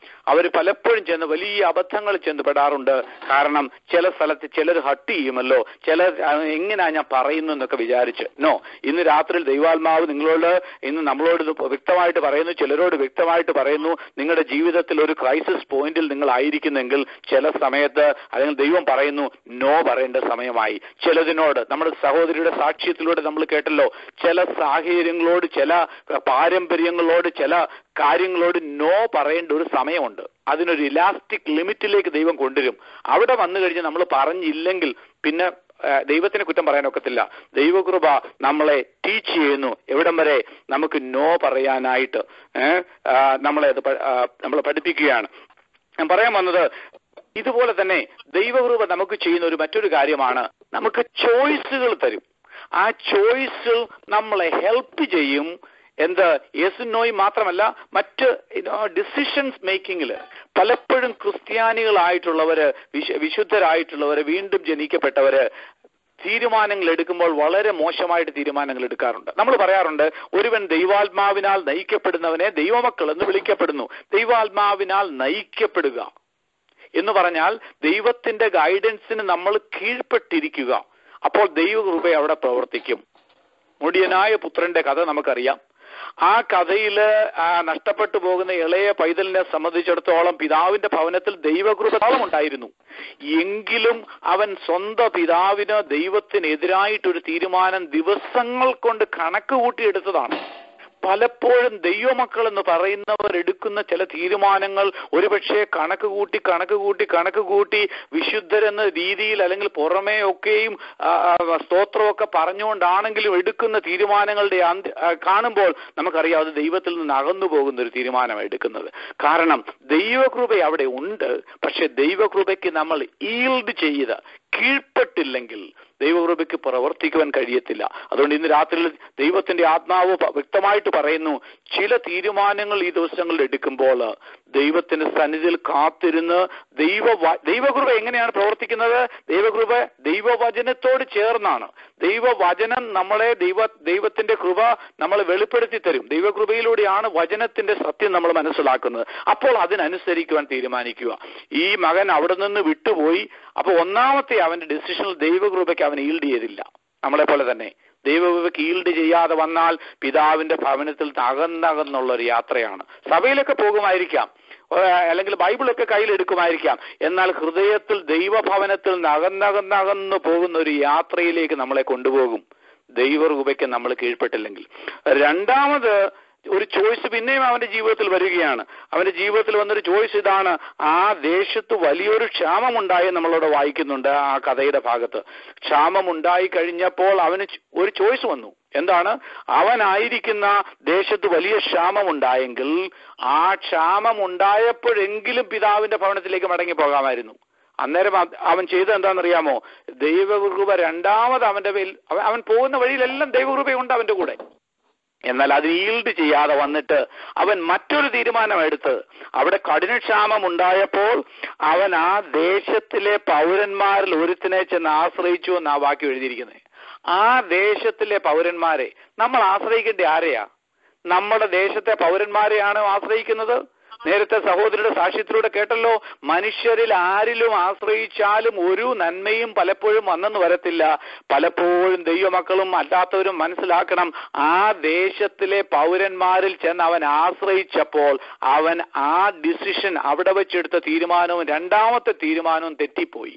Speaker 6: അവർ പലപ്പോഴും ചെന്ന് വലിയ അബദ്ധങ്ങൾ ചെന്ന് പെടാറുണ്ട് കാരണം ചില സ്ഥലത്ത് ചിലർ ഹട്ട് ചെയ്യുമല്ലോ ചിലർ ആ, എങ്ങനെയാ ഞാൻ പറയുന്നു എന്നൊക്കെ വിചാരിച്ച് നോ ഇന്ന് രാത്രിയിൽ ദൈവാത്മാവ് നിങ്ങളോട് ഇന്ന് നമ്മളോട് ഇത് വ്യക്തമായിട്ട് പറയുന്നു ചിലരോട് വ്യക്തമായിട്ട് പറയുന്നു നിങ്ങളുടെ ജീവിതത്തിൽ ഒരു ക്രൈസിസ് പോയിന്റിൽ നിങ്ങൾ ആയിരിക്കുന്നെങ്കിൽ ചില സമയത്ത് അല്ലെങ്കിൽ ദൈവം പറയുന്നു നോ പറയേണ്ട സമയമായി ചിലതിനോട് നമ്മുടെ സഹോദരിയുടെ സാക്ഷ്യത്തിലൂടെ നമ്മൾ കേട്ടല്ലോ ചില സാഹചര്യങ്ങളോട് ചില പാരമ്പര്യങ്ങളോട് ചില കാര്യങ്ങളോട് നോ പറയേണ്ട ഒരു സമയമുണ്ട് അതിനൊരു ഇലാസ്റ്റിക് ലിമിറ്റിലേക്ക് ദൈവം കൊണ്ടുവരും അവിടെ വന്നു കഴിഞ്ഞ് നമ്മൾ പറഞ്ഞില്ലെങ്കിൽ പിന്നെ ആ, ദൈവത്തിന് കുറ്റം പറയാനൊക്കത്തില്ല ദൈവകൃപ നമ്മളെ ടീച്ച് ചെയ്യുന്നു എവിടം വരെ നമുക്ക് നോ പറയാനായിട്ട് ഏഹ്, ആ, നമ്മളെ അത് പ- ആ, നമ്മളെ പഠിപ്പിക്കുകയാണ് ഞാൻ പറയാൻ വന്നത് ഇതുപോലെ തന്നെ ദൈവകൃപ നമുക്ക് ചെയ്യുന്ന ഒരു മറ്റൊരു കാര്യമാണ് നമുക്ക് ചോയ്സുകൾ തരും ആ ചോയ്സിൽ നമ്മളെ ഹെൽപ്പ് ചെയ്യും എന്ത് യെസ് നോയ് മാത്രമല്ല മറ്റ് ഡിസിഷൻസ് മേക്കിങ്ങിൽ പലപ്പോഴും ക്രിസ്ത്യാനികളായിട്ടുള്ളവര് വിശ- വിശുദ്ധരായിട്ടുള്ളവര് വീണ്ടും ജനിക്കപ്പെട്ടവര് തീരുമാനങ്ങൾ എടുക്കുമ്പോൾ വളരെ മോശമായിട്ട് തീരുമാനങ്ങൾ എടുക്കാറുണ്ട് നമ്മൾ പറയാറുണ്ട് ഒരുവൻ ദൈവാത്മാവിനാൽ നയിക്കപ്പെടുന്നവനെ ദൈവമക്കൾ എന്ന് വിളിക്കപ്പെടുന്നു ദൈവാത്മാവിനാൽ നയിക്കപ്പെടുക എന്ന് പറഞ്ഞാൽ ദൈവത്തിന്റെ ഗൈഡൻസിന് നമ്മൾ കീഴ്പ്പെട്ടിരിക്കുക അപ്പോൾ ദൈവകൃപ അവിടെ പ്രവർത്തിക്കും മുടിയനായ പുത്രന്റെ കഥ നമുക്കറിയാം ആ കഥയില് ആ നഷ്ടപ്പെട്ടു പോകുന്ന ഇളയ പൈതലിനെ സംബന്ധിച്ചിടത്തോളം പിതാവിന്റെ ഭവനത്തിൽ ദൈവകൃപതാളം ഉണ്ടായിരുന്നു എങ്കിലും അവൻ സ്വന്തം പിതാവിന് ദൈവത്തിനെതിരായിട്ടൊരു തീരുമാനം ദിവസങ്ങൾ കൊണ്ട് കണക്ക് കൂട്ടിയെടുത്തതാണ് പലപ്പോഴും ദൈവമക്കൾ എന്ന് പറയുന്നവർ എടുക്കുന്ന ചില തീരുമാനങ്ങൾ ഒരുപക്ഷെ കണക്ക് കൂട്ടി കണക്ക് കൂട്ടി കണക്ക് കൂട്ടി വിശുദ്ധരെന്ന രീതിയിൽ അല്ലെങ്കിൽ പുറമേ ഒക്കെയും ആ, ആ, സ്തോത്രമൊക്കെ പറഞ്ഞുകൊണ്ടാണെങ്കിലും എടുക്കുന്ന തീരുമാനങ്ങളുടെ അന്ത്യ ആ, കാണുമ്പോൾ നമുക്കറിയാം അത് ദൈവത്തിൽ നിന്ന് അകന്നു പോകുന്ന ഒരു തീരുമാനമാണ് എടുക്കുന്നത് കാരണം ദൈവകൃപ അവിടെ ഉണ്ട് പക്ഷെ ദൈവകൃപയ്ക്ക് നമ്മൾ ഈൽഡ് ചെയ്ത് കീഴ്പ്പെട്ടില്ലെങ്കിൽ ദൈവകൃപയ്ക്ക് പ്രവർത്തിക്കുവാൻ കഴിയത്തില്ല അതുകൊണ്ട് ഇന്ന് രാത്രിയിൽ ദൈവത്തിന്റെ ആത്മാവ് പ- വ്യക്തമായിട്ട് പറയുന്നു ചില തീരുമാനങ്ങൾ ഈ ദിവസങ്ങളിൽ എടുക്കുമ്പോൾ ദൈവത്തിന്റെ സന്നിധിയിൽ കാത്തിരുന്ന് ദൈവ ദൈവകൃപ എങ്ങനെയാണ് പ്രവർത്തിക്കുന്നത് ദൈവകൃപ ദൈവവചനത്തോട് ചേർന്നാണ് ദൈവവചനം നമ്മളെ ദൈവ ദൈവത്തിന്റെ കൃപ നമ്മളെ വെളിപ്പെടുത്തി തരും ദൈവകൃപയിലൂടെയാണ് വചനത്തിന്റെ സത്യം നമ്മൾ മനസ്സിലാക്കുന്നത് അപ്പോൾ അതിനനുസരിക്കുവാൻ തീരുമാനിക്കുക ഈ മകൻ അവിടെ നിന്ന് വിട്ടുപോയി അപ്പൊ ഒന്നാമത്തെ അവന്റെ ഡിസിഷനിൽ ദൈവകൃപയ്ക്ക് അവൻ ഈൽഡ് ചെയ്തില്ല നമ്മളെ പോലെ തന്നെ ദൈവകൃപയ്ക്ക് ഈൽഡ് ചെയ്യാതെ വന്നാൽ പിതാവിന്റെ ഭവനത്തിൽ അകന്നകന്നുള്ള ഒരു യാത്രയാണ് സഭയിലൊക്കെ പോകുമായിരിക്കാം ഏഹ് അല്ലെങ്കിൽ ബൈബിളൊക്കെ കയ്യിലെടുക്കുമായിരിക്കാം എന്നാൽ ഹൃദയത്തിൽ ദൈവഭവനത്തിൽ നിന്ന് അകന്നകന്നകന്നു പോകുന്ന ഒരു യാത്രയിലേക്ക് നമ്മളെ കൊണ്ടുപോകും ദൈവകൃപയ്ക്ക് നമ്മൾ കീഴ്പ്പെട്ടില്ലെങ്കിൽ രണ്ടാമത് ഒരു ചോയ്സ് പിന്നെയും അവന്റെ ജീവിതത്തിൽ വരികയാണ് അവന്റെ ജീവിതത്തിൽ വന്നൊരു ചോയ്സ് ഇതാണ് ആ ദേശത്ത് വലിയൊരു ക്ഷാമമുണ്ടായി നമ്മളവിടെ വായിക്കുന്നുണ്ട് ആ കഥയുടെ ഭാഗത്ത് ക്ഷാമമുണ്ടായി കഴിഞ്ഞപ്പോൾ അവന് ച്- ഒരു ചോയ്സ് വന്നു എന്താണ് അവനായിരിക്കുന്ന ദേശത്ത് വലിയ ക്ഷാമമുണ്ടായെങ്കിൽ ആ ക്ഷാമം ഉണ്ടായപ്പോഴെങ്കിലും പിതാവിന്റെ ഭവനത്തിലേക്ക് മടങ്ങി പോകാമായിരുന്നു അന്നേരം അത് അവൻ ചെയ്തത് എന്താണെന്നറിയാമോ ദൈവകൃപ രണ്ടാമത് അവന്റെ മേൽ അവൻ- അവൻ പോകുന്ന വഴിയിലെല്ലാം ദൈവകൃപയുണ്ട് അവന്റെ കൂടെ എന്നാൽ അത് ഈൽഡ് ചെയ്യാതെ വന്നിട്ട് അവൻ മറ്റൊരു തീരുമാനമെടുത്ത് അവിടെ കഠിനക്ഷാമം ഉണ്ടായപ്പോൾ അവൻ ആ ദേശത്തിലെ പൗരന്മാരിൽ ഒരുത്തിനെ ചെന്ന് ആശ്രയിച്ചു എന്ന് ആ വാക്യം എഴുതിയിരിക്കുന്നത് ആ ദേശത്തിലെ പൗരന്മാരെ നമ്മൾ ആശ്രയിക്കേണ്ട ആരെയാ നമ്മുടെ ദേശത്തെ പൗരന്മാരെയാണ് ആശ്രയിക്കുന്നത് നേരത്തെ സഹോദരിയുടെ സാക്ഷ്യത്തിലൂടെ കേട്ടല്ലോ മനുഷ്യരിൽ ആരിലും ആശ്രയിച്ചാലും ഒരു നന്മയും പലപ്പോഴും വന്നെന്ന് വരത്തില്ല പലപ്പോഴും ദൈവമക്കളും അല്ലാത്തവരും മനസ്സിലാക്കണം ആ ദേശത്തിലെ പൗരന്മാരിൽ ചെന്ന് അവൻ ആശ്രയിച്ചപ്പോൾ അവൻ ആ ഡിസിഷൻ അവിടെ വെച്ചെടുത്ത തീരുമാനവും രണ്ടാമത്തെ തീരുമാനവും തെറ്റിപ്പോയി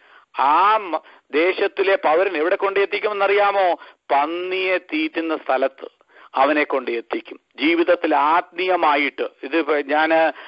Speaker 6: ആ മ- ദേശത്തിലെ പൗരൻ എവിടെ കൊണ്ട് എത്തിക്കുമെന്നറിയാമോ പന്നിയെ തീറ്റുന്ന സ്ഥലത്ത് അവനെ കൊണ്ട് എത്തിക്കും ജീവിതത്തിൽ ആത്മീയമായിട്ട് ഇത് ഞാൻ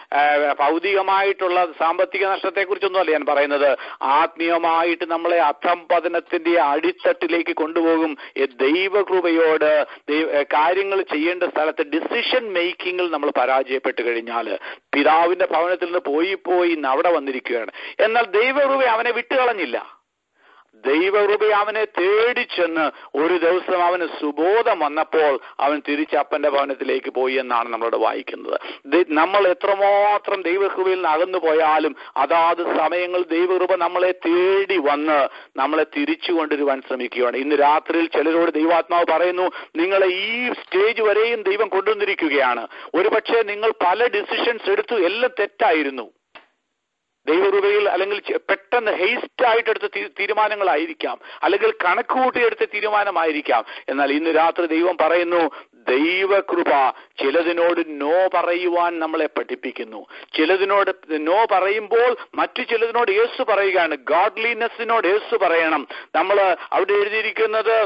Speaker 6: ഭൗതികമായിട്ടുള്ള സാമ്പത്തിക നഷ്ടത്തെക്കുറിച്ചൊന്നുമല്ല ഞാൻ പറയുന്നത് ആത്മീയമായിട്ട് നമ്മളെ അധംപതനത്തിന്റെ അടിത്തട്ടിലേക്ക് കൊണ്ടുപോകും ഈ ദൈവകൃപയോട് ദൈവ- ഏ, കാര്യങ്ങൾ ചെയ്യേണ്ട സ്ഥലത്ത് ഡിസിഷൻ മേക്കിങ്ങിൽ നമ്മൾ പരാജയപ്പെട്ട് കഴിഞ്ഞാൽ പിതാവിന്റെ ഭവനത്തിൽ നിന്ന് പോയി പോയി ഇന്ന് അവിടെ വന്നിരിക്കുകയാണ് എന്നാൽ ദൈവകൃപ അവനെ വിട്ടുകളഞ്ഞില്ല ദൈവകൃപ അവനെ തേടിച്ചെന്ന് ഒരു ദിവസം അവന് സുബോധം വന്നപ്പോൾ അവൻ തിരിച്ച് അപ്പന്റെ ഭവനത്തിലേക്ക് പോയി എന്നാണ് നമ്മളോട് വായിക്കുന്നത് ദൈ- നമ്മൾ എത്രമാത്രം ദൈവകൃപയിൽ നിന്ന് അകന്നു പോയാലും അതാത് സമയങ്ങൾ ദൈവകൃപ നമ്മളെ തേടി വന്ന് നമ്മളെ തിരിച്ചു കൊണ്ടുവരുവാൻ ശ്രമിക്കുകയാണ് ഇന്ന് രാത്രിയിൽ ചിലരോട് ദൈവാത്മാവ് പറയുന്നു നിങ്ങളെ ഈ സ്റ്റേജ് വരെയും ദൈവം കൊണ്ടുവന്നിരിക്കുകയാണ് ഒരുപക്ഷെ നിങ്ങൾ പല ഡിസിഷൻസ് എടുത്തു എല്ലാം തെറ്റായിരുന്നു ദൈവകൃപയിൽ അല്ലെങ്കിൽ ചെ- പെട്ടെന്ന് ഹേസ്റ്റ് ആയിട്ട് എടുത്ത തീ- തീരുമാനങ്ങളായിരിക്കാം അല്ലെങ്കിൽ കണക്ക് കൂട്ടിയെടുത്ത തീരുമാനമായിരിക്കാം എന്നാൽ ഇന്ന് രാത്രി ദൈവം പറയുന്നു ദൈവകൃപ ചിലതിനോട് നോ പറയുവാൻ നമ്മളെ പഠിപ്പിക്കുന്നു ചിലതിനോട് നോ പറയുമ്പോൾ മറ്റു ചിലതിനോട് യേശു പറയുകയാണ് ഗാഡ്ലിനെസ്സിനോട് യേശു പറയണം നമ്മൾ അവിടെ എഴുതിയിരിക്കുന്നത്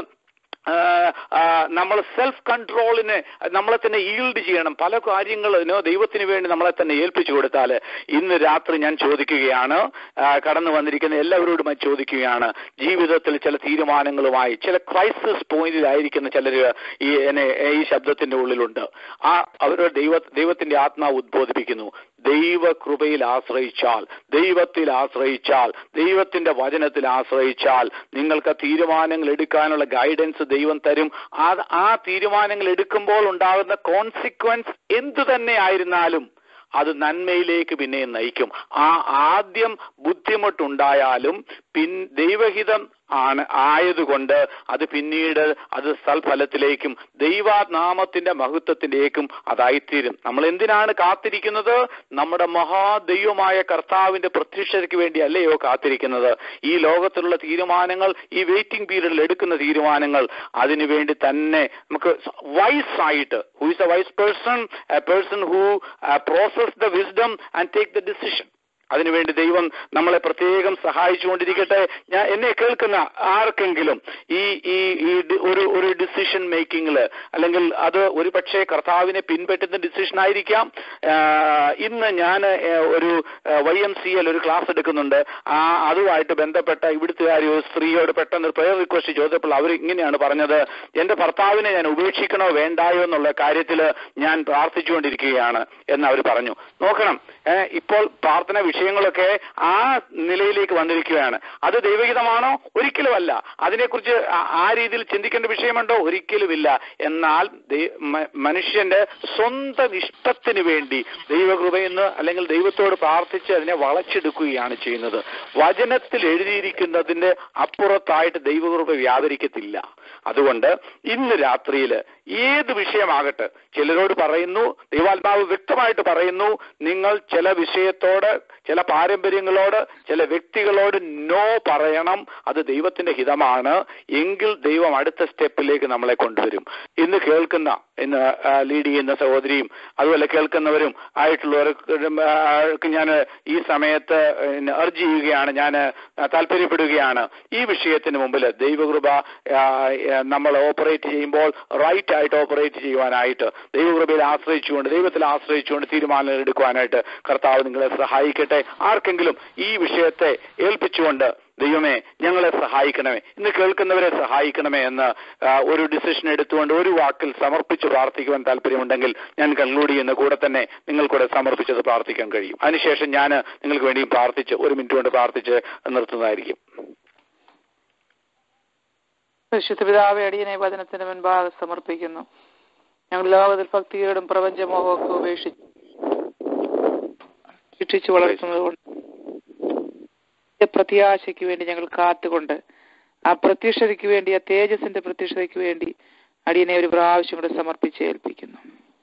Speaker 6: നമ്മൾ സെൽഫ് കൺട്രോളിന് നമ്മളെ തന്നെ ഈൽഡ് ചെയ്യണം പല കാര്യങ്ങളിനോ ദൈവത്തിന് വേണ്ടി നമ്മളെ തന്നെ ഏൽപ്പിച്ചു കൊടുത്താൽ ഇന്ന് രാത്രി ഞാൻ ചോദിക്കുകയാണ് ആ, കടന്നു വന്നിരിക്കുന്ന എല്ലാവരോടും ഞാൻ ചോദിക്കുകയാണ് ജീവിതത്തിൽ ചില തീരുമാനങ്ങളുമായി ചില ക്രൈസിസ് പോയിന്റിലായിരിക്കുന്ന ചിലർ ഈ എന്നെ ഈ ശബ്ദത്തിന്റെ ഉള്ളിലുണ്ട് ആ അവരുടെ ദൈവ ദൈവത്തിന്റെ ആത്മാവ് ഉദ്ബോധിപ്പിക്കുന്നു ദൈവകൃപയിൽ ആശ്രയിച്ചാൽ ദൈവത്തിൽ ആശ്രയിച്ചാൽ ദൈവത്തിന്റെ വചനത്തിൽ ആശ്രയിച്ചാൽ നിങ്ങൾക്ക് തീരുമാനങ്ങൾ എടുക്കാനുള്ള ഗൈഡൻസ് ദൈവം തരും ആ ആ തീരുമാനങ്ങൾ എടുക്കുമ്പോൾ ഉണ്ടാകുന്ന കോൺസിക്വൻസ് എന്തു തന്നെ ആയിരുന്നാലും അത് നന്മയിലേക്ക് പിന്നെ നയിക്കും ആ ആദ്യം ബുദ്ധിമുട്ടുണ്ടായാലും പിൻ ദൈവഹിതം ആണ് ആയതുകൊണ്ട് അത് പിന്നീട് അത് സൽഫലത്തിലേക്കും ദൈവനാമത്തിന്റെ മഹത്വത്തിലേക്കും അതായിത്തീരും നമ്മൾ എന്തിനാണ് കാത്തിരിക്കുന്നത് നമ്മുടെ മഹാദൈവമായ കർത്താവിന്റെ പ്രത്യക്ഷതയ്ക്ക് വേണ്ടി അല്ലയോ കാത്തിരിക്കുന്നത് ഈ ലോകത്തിലുള്ള തീരുമാനങ്ങൾ ഈ വെയിറ്റിംഗ് പീരീഡിൽ എടുക്കുന്ന തീരുമാനങ്ങൾ അതിനു വേണ്ടി തന്നെ നമുക്ക് വൈസ് ആയിട്ട് who is a wise person a person who process the wisdom and take the decision അതിനുവേണ്ടി ദൈവം നമ്മളെ പ്രത്യേകം സഹായിച്ചുകൊണ്ടിരിക്കട്ടെ ഞാൻ എന്നെ കേൾക്കുന്ന ആർക്കെങ്കിലും ഈ ഈ ഈ ഡി- ഒരു ഒരു ഡിസിഷൻ മേക്കിങ്ങില് അല്ലെങ്കിൽ അത് ഒരു പക്ഷേ കർത്താവിനെ പിൻപറ്റുന്ന ഡിസിഷൻ ആയിരിക്കാം ആ, ഇന്ന് ഞാൻ ഒരു വൈ എം സി എൽ ഒരു ക്ലാസ് എടുക്കുന്നുണ്ട് ആ അതുമായിട്ട് ബന്ധപ്പെട്ട ഇവിടുത്തുകാരി ഒരു സ്ത്രീയോട് പെട്ടെന്ന് പ്രയർ റിക്വസ്റ്റ് ചോദിച്ചപ്പോൾ അവർ ഇങ്ങനെയാണ് പറഞ്ഞത് എന്റെ ഭർത്താവിനെ ഞാൻ ഉപേക്ഷിക്കണോ വേണ്ടായോ എന്നുള്ള കാര്യത്തിൽ ഞാൻ പ്രാർത്ഥിച്ചുകൊണ്ടിരിക്കുകയാണ് എന്ന് അവർ പറഞ്ഞു നോക്കണം ഏ, ഇപ്പോൾ പ്രാർത്ഥന വിഷയങ്ങളൊക്കെ ആ നിലയിലേക്ക് വന്നിരിക്കുകയാണ് അത് ദൈവഹിതമാണോ ഒരിക്കലുമല്ല അതിനെക്കുറിച്ച് ആ- ആ രീതിയിൽ ചിന്തിക്കേണ്ട വിഷയമുണ്ടോ ഒരിക്കലുമില്ല എന്നാൽ ദൈ- മ- മനുഷ്യന്റെ സ്വന്തം ഇഷ്ടത്തിന് വേണ്ടി ദൈവകൃപയെന്ന് അല്ലെങ്കിൽ ദൈവത്തോട് പ്രാർത്ഥിച്ച് അതിനെ വളച്ചെടുക്കുകയാണ് ചെയ്യുന്നത് വചനത്തിൽ എഴുതിയിരിക്കുന്നതിന്റെ അപ്പുറത്തായിട്ട് ദൈവകൃപ വ്യാപരിക്കത്തില്ല അതുകൊണ്ട് ഇന്ന് രാത്രിയിൽ ഏത് വിഷയമാകട്ടെ ചിലരോട് പറയുന്നു ദൈവാത്മാവ് വ്യക്തമായിട്ട് പറയുന്നു നിങ്ങൾ ചില വിഷയത്തോട് ചില പാരമ്പര്യങ്ങളോട് ചില വ്യക്തികളോട് നോ പറയണം അത് ദൈവത്തിന്റെ ഹിതമാണ് എങ്കിൽ ദൈവം അടുത്ത സ്റ്റെപ്പിലേക്ക് നമ്മളെ കൊണ്ടുവരും ഇന്ന് കേൾക്കുന്ന ഇന്ന് ആ, ലീഡ് ചെയ്യുന്ന സഹോദരിയും അതുപോലെ കേൾക്കുന്നവരും ആയിട്ടുള്ളവർക്ക് ഞാൻ ഈ സമയത്ത് അർജ് ചെയ്യുകയാണ് ഞാൻ താല്പര്യപ്പെടുകയാണ് ഈ വിഷയത്തിന് മുമ്പിൽ ദൈവകൃപ ആ, ആ, നമ്മൾ ഓപ്പറേറ്റ് ചെയ്യുമ്പോൾ റൈറ്റ് ആയിട്ട് ഓപ്പറേറ്റ് ചെയ്യുവാനായിട്ട് ദൈവകൃപയിൽ ആശ്രയിച്ചുകൊണ്ട് ദൈവത്തിൽ ആശ്രയിച്ചുകൊണ്ട് തീരുമാനങ്ങൾ എടുക്കുവാനായിട്ട് കർത്താവ് നിങ്ങളെ സഹായിക്കട്ടെ ആർക്കെങ്കിലും ഈ വിഷയത്തെ ഏൽപ്പിച്ചുകൊണ്ട് ദൈവമേ ഞങ്ങളെ സഹായിക്കണമേ ഇന്ന് കേൾക്കുന്നവരെ സഹായിക്കണമേ എന്ന് ആ, ഒരു ഡിസിഷൻ എടുത്തുകൊണ്ട് ഒരു വാക്കിൽ സമർപ്പിച്ച് പ്രാർത്ഥിക്കുവാൻ താല്പര്യമുണ്ടെങ്കിൽ ഞാൻ കൺക്ലൂഡ് ചെയ്യുന്ന കൂടെ തന്നെ നിങ്ങൾക്കൂടെ സമർപ്പിച്ചത് പ്രാർത്ഥിക്കാൻ കഴിയും അതിനുശേഷം ഞാൻ നിങ്ങൾക്ക് വേണ്ടി പ്രാർത്ഥിച്ച് ഒരു മിനിറ്റ് കൊണ്ട് പ്രാർത്ഥിച്ച് നിർത്തുന്നതായിരിക്കും
Speaker 2: പരിശുദ്ധ പിതാവെ അടിയനെ വചനത്തിന് മുൻപാകെ സമർപ്പിക്കുന്നു ഞങ്ങൾ ലോകത്തിൽ ഭക്തിയോടും പ്രപഞ്ചമോഹമൊക്കെ ഉപേക്ഷിച്ച് ശിക്ഷിച്ചു വളർത്തുന്നത് കൊണ്ട് പ്രത്യാശയ്ക്ക് വേണ്ടി ഞങ്ങൾ കാത്തുകൊണ്ട് ആ പ്രത്യക്ഷതയ്ക്ക് വേണ്ടി ആ തേജസിന്റെ പ്രത്യക്ഷതയ്ക്ക് വേണ്ടി അടിയനെ ഒരു പ്രാവശ്യം കൂടെ സമർപ്പിച്ച് ഏൽപ്പിക്കുന്നു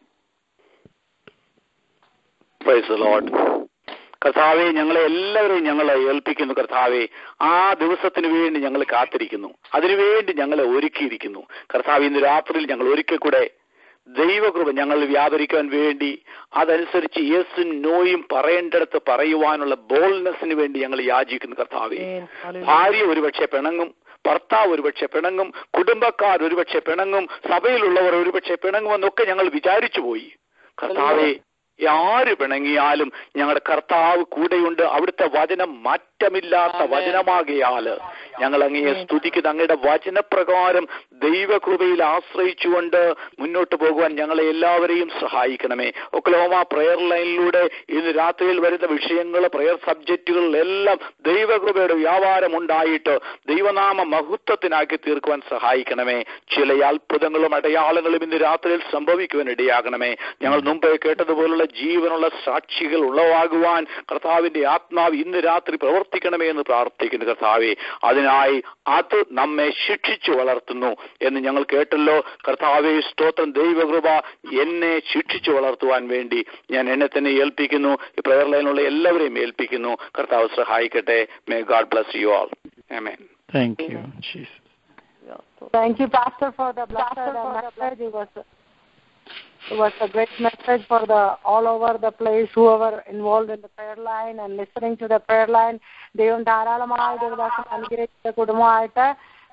Speaker 6: പ്രൈസ് ലോഡ് കർത്താവെ ഞങ്ങളെ എല്ലാവരെയും ഞങ്ങളെ ഏൽപ്പിക്കുന്നു കർത്താവെ ആ ദിവസത്തിന് വേണ്ടി ഞങ്ങൾ കാത്തിരിക്കുന്നു അതിനുവേണ്ടി ഞങ്ങളെ ഒരുക്കിയിരിക്കുന്നു കർത്താവ് ഇന്ന് രാത്രിയിൽ ഞങ്ങൾ ഒരിക്കൽ കൂടെ ദൈവകൃപ ഞങ്ങൾ വ്യാപരിക്കാൻ വേണ്ടി അതനുസരിച്ച് യേസും നോയും പറയേണ്ടടുത്ത് പറയുവാനുള്ള ബോൾനെസ്സിന് വേണ്ടി ഞങ്ങൾ യാചിക്കുന്നു കർത്താവെ ഭാര്യ ഒരുപക്ഷെ പിണങ്ങും ഭർത്താവ് ഒരുപക്ഷെ പിണങ്ങും കുടുംബക്കാർ ഒരുപക്ഷെ പിണങ്ങും സഭയിലുള്ളവർ ഒരുപക്ഷെ പിണങ്ങുമെന്നൊക്കെ ഞങ്ങൾ വിചാരിച്ചു പോയി കർത്താവെ ആര് പിണങ്ങിയാലും ഞങ്ങളുടെ കർത്താവ് കൂടെയുണ്ട് അവിടുത്തെ വചനം മാറ്റമില്ലാത്ത
Speaker 2: ആമേൻ.
Speaker 6: വചനമാകിയാല് ഞങ്ങൾ അങ്ങയെ സ്തുതിക്കുന്നു അങ്ങയുടെ വചനപ്രകാരം ദൈവകൃപയിൽ ആശ്രയിച്ചുകൊണ്ട് മുന്നോട്ട് പോകുവാൻ ഞങ്ങളെ എല്ലാവരെയും സഹായിക്കണമേ ഒക്ലഹോമ പ്രെയർ ലൈനിലൂടെ ഇന്ന് രാത്രിയിൽ വരുന്ന വിഷയങ്ങൾ പ്രെയർ സബ്ജക്റ്റുകളിലെല്ലാം ദൈവകൃപയുടെ വ്യാപാരം ഉണ്ടായിട്ട് ദൈവനാമ മഹത്വത്തിനാക്കി തീർക്കുവാൻ സഹായിക്കണമേ ചില അത്ഭുതങ്ങളും അടയാളങ്ങളും ഇന്ന് രാത്രിയിൽ സംഭവിക്കുവാൻ ഇടയാകണമേ ഞങ്ങൾ മുമ്പേ കേട്ടതുപോലുള്ള ജീവനുള്ള സാക്ഷികൾ ഉളവാകുവാൻ കർത്താവിന്റെ ആത്മാവ് ഇന്ന് രാത്രി പ്രവർത്തിക്കണമേ എന്ന് പ്രാർത്ഥിക്കുന്നു കർത്താവെ അതിനായി അത് നമ്മെ ശിക്ഷിച്ചു വളർത്തുന്നു എന്ന് ഞങ്ങൾ കേട്ടല്ലോ കർത്താവെ സ്തോത്രം ദൈവകൃപ എന്നെ ശിക്ഷിച്ചു വളർത്തുവാൻ വേണ്ടി ഞാൻ എന്നെ തന്നെ ഏൽപ്പിക്കുന്നു ഈ പ്രയർ ലൈനിലുള്ള എല്ലാവരെയും ഏൽപ്പിക്കുന്നു കർത്താവ് സഹായിക്കട്ടെ may God bless you all amen
Speaker 7: Thank you, Jesus.
Speaker 3: Thank you, Pastor, for the blessed message. It was, it was a great message for the all over the place, whoever involved in the prayer line and listening to the prayer line. ദൈവം ധാരാളമായി ദൈവദാസം അനുഗ്രഹിച്ച കുടുംബമായിട്ട്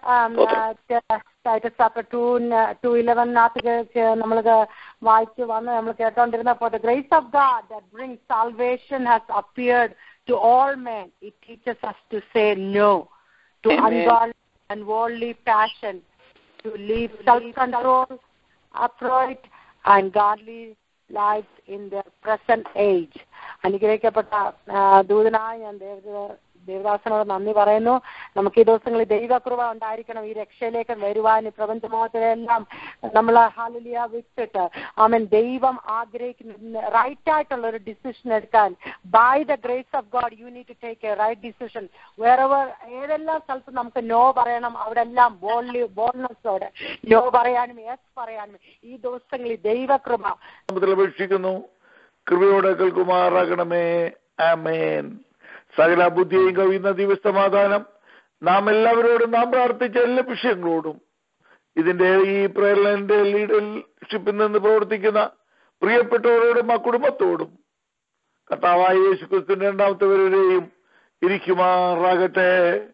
Speaker 3: Titus chapter two two ഇലവനകത്ത് നമ്മൾ വായിച്ച് വന്ന് നമ്മൾ കേട്ടോണ്ടിരുന്ന for the grace of God that bring salvation has appeared to all men it teaches us to say no to
Speaker 2: Amen.
Speaker 3: ungodly and worldly passion, to live self-control, upright, and godly lives in the present age. അനുഗ്രഹിക്കപ്പെട്ട ആ, ദൂതനായ ഞാൻ ദേവ ദേവദാസനോട് നന്ദി പറയുന്നു നമുക്ക് ഈ ദിവസങ്ങളിൽ ദൈവകൃപ ഉണ്ടായിരിക്കണം ഈ രക്ഷയിലേക്ക് വരുവാൻ ഈ പ്രപഞ്ചമോഹത്തിലെല്ലാം നമ്മൾ ഹാലിലിയ വിട്ടിട്ട് ആമൻ ദൈവം ആഗ്രഹിക്കുന്ന റൈറ്റ് ആയിട്ടുള്ള ഒരു ഡിസിഷൻ എടുക്കാൻ by the grace of God you need to take a right decision wherever ഏതെല്ലാം സ്ഥലത്ത് നമുക്ക് നോ പറയണം അവിടെ എല്ലാം ബോൾലി ബോൾനെസ്സോടെ നോ പറയാനും യെസ് പറയാനും ഈ ദിവസങ്ങളിൽ ദൈവകൃപ
Speaker 8: നാമത്തിൽ അപേക്ഷിക്കുന്നു കൃപയോടെ കേൾക്കുമാറാകണമേ ആമേൻ സകല ബുദ്ധിയെയും കവിയുന്ന ദിവസമാധാനം നാം എല്ലാവരോടും നാം പ്രാർത്ഥിച്ച എല്ലാ വിഷയങ്ങളോടും ഇതിന്റെ ഈ പ്രയർലൈനിന്റെ ലീഡർഷിപ്പിൽ നിന്ന് പ്രവർത്തിക്കുന്ന പ്രിയപ്പെട്ടവരോടും ആ കുടുംബത്തോടും കർത്താവായ യേശു ക്രിസ്തുവിന്റെ രണ്ടാമത്തെ വരെയും ഇരിക്കുമാറാകട്ടെ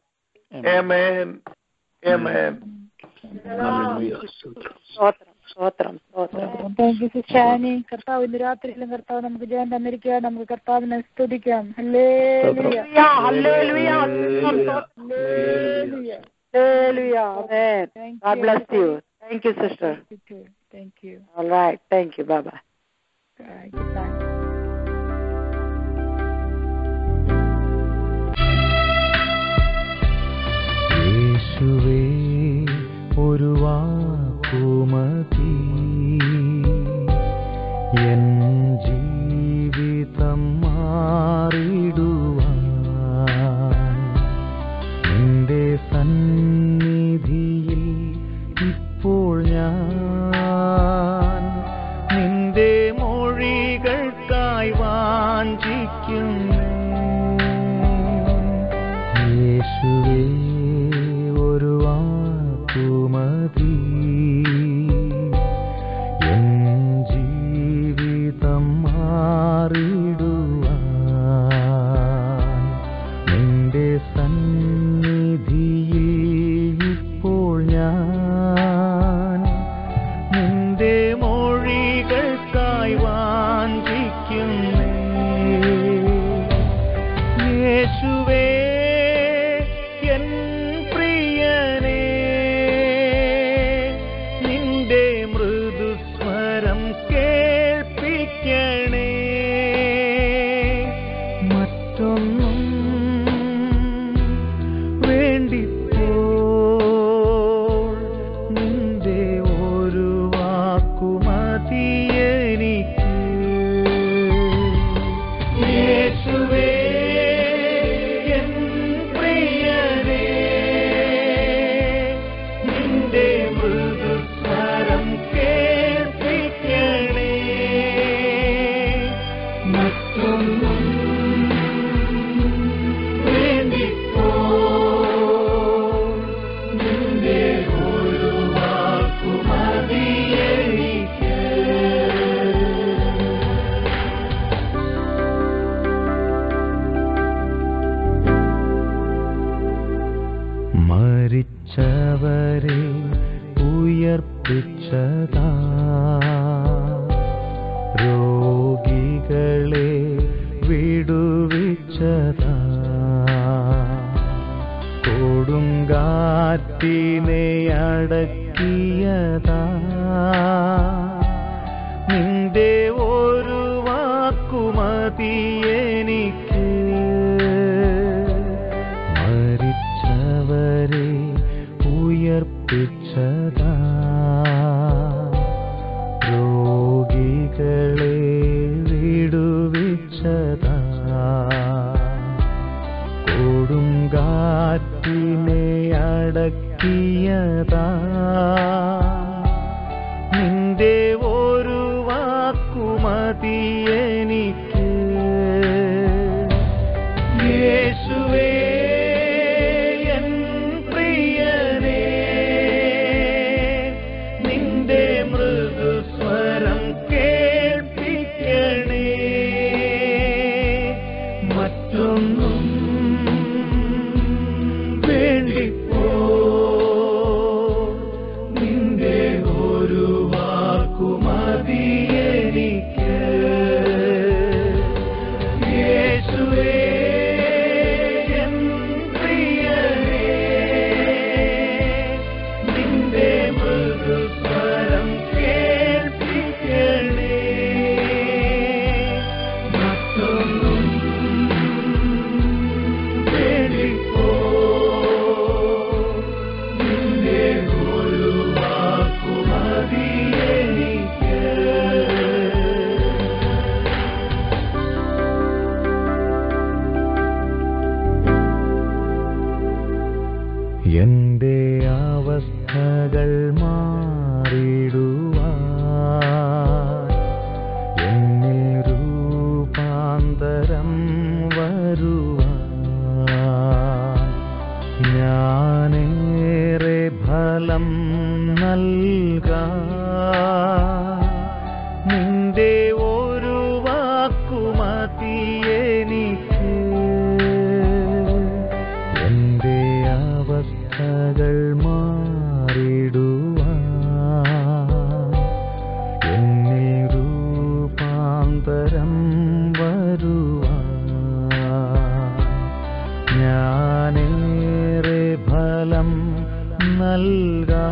Speaker 8: ഏമേൻ ഏമേൻ
Speaker 3: സ്തോത്രം സ്തോത്രം സ്തോത്രം
Speaker 1: താങ്ക് യു സിസ്റ്റാനി കർത്താവ് ഇന്ന് രാത്രിയിലും കർത്താവ് നമുക്ക് ജയം തന്നിരിക്കുക നമുക്ക് കർത്താവിനെ സ്തുതിക്കാം hallelujah
Speaker 3: hallelujah hallelujah
Speaker 1: hallelujah
Speaker 3: Hallelujah. Amen.
Speaker 1: Thank
Speaker 3: God
Speaker 1: you.
Speaker 3: bless you. Thank you, sister.
Speaker 1: Thank you.
Speaker 3: All right. Thank you. Bye bye.
Speaker 1: Bye. Good night.
Speaker 7: യേശുവേ ഒരു വാക്കുമതി എൻ ജീവിതം മാറിടുവാൻ നിന്റെ സന്നിധിയിൽ ഇപ്പോൾ ഞാൻ നിന്റെ മൊഴികൾക്കായി വാഞ്ചിക്കുന്നു യേശുവേ ഒരു വാക്കുമതി എൻ ജീവിതം മാറിടുവാൻ നിന്റെ സന്നിധിയിൽ ഇപ്പോൾ ഞാൻ നിന്റെ മൊഴികൾക്കായി വാഞ്ചിക്കുന്നേ യേശുവേ എൻ പ്രിയനേ നിന്റെ മൃദുസ്വരം കേൾപ്പിക്കണേ മറ്റൊന്നും വേണ്ടിപ്പോൾ നിന്റെ ഒരു വാക്കുമതി എനിക്ക് യേശുവേ എൻ പ്രിയനേ നിന്റെ മൃദുസ്വരം കേൾപ്പിക്കണേ മറ്റൊന്നും വേണ്ടിപ്പോൾ നിന്റെ ഒരു വാക്കുമതി എനിക്ക് മരിച്ചവരെ ഉയർപ്പിച്ചതാ രോഗികളെ വിടുവിച്ചതാ കൊടുങ്കാറ്റിനെ അടക്കിയതാ നിന്റെ ഒരു വാക്കുമതി എനിക്ക് മരിച്ചവരെ ഉയർപ്പിച്ചതാ രോഗികളെ വിടുവിച്ചതാ കൊടുങ്കാറ്റിനെ അടക്കിയതാ നിന്റെ ഒരു വാക്കുമതി എനിക്ക് യേശുവേ എൻ പ്രിയനേ നിന്റെ മൃദുസ്വരം കേൾപ്പിക്കണേ മറ്റൊന്നും വേണ്ടിപ്പോ നിന്റെ ഒരു വാക്കുമതി എനിക്ക് യേശുവേ എൻ പ്രിയനേ നിന്റെ മൃദുസ്വരം കേൾപ്പിക്കണേ മറ്റൊന്നും വേണ്ടിപ്പോ നിന്റെ ഒരു വാക്കുമതി എനിക്ക് എന്റെ അവസ്ഥകൾ മാറിടുവാൻ എന്നിൽ രൂപാന്തരം വരുവാൻ ഞാനേറെ ഫലം നൽകാൻ നിന്റെ ഒരു വാക്കുമതി എനിക്ക് എന്റെ അവസ്ഥകൾ മാറിടുവാൻ എന്നിൽ രൂപാന്തരം വരുവാൻ ഞാനേറെ ഫലം നൽകാൻ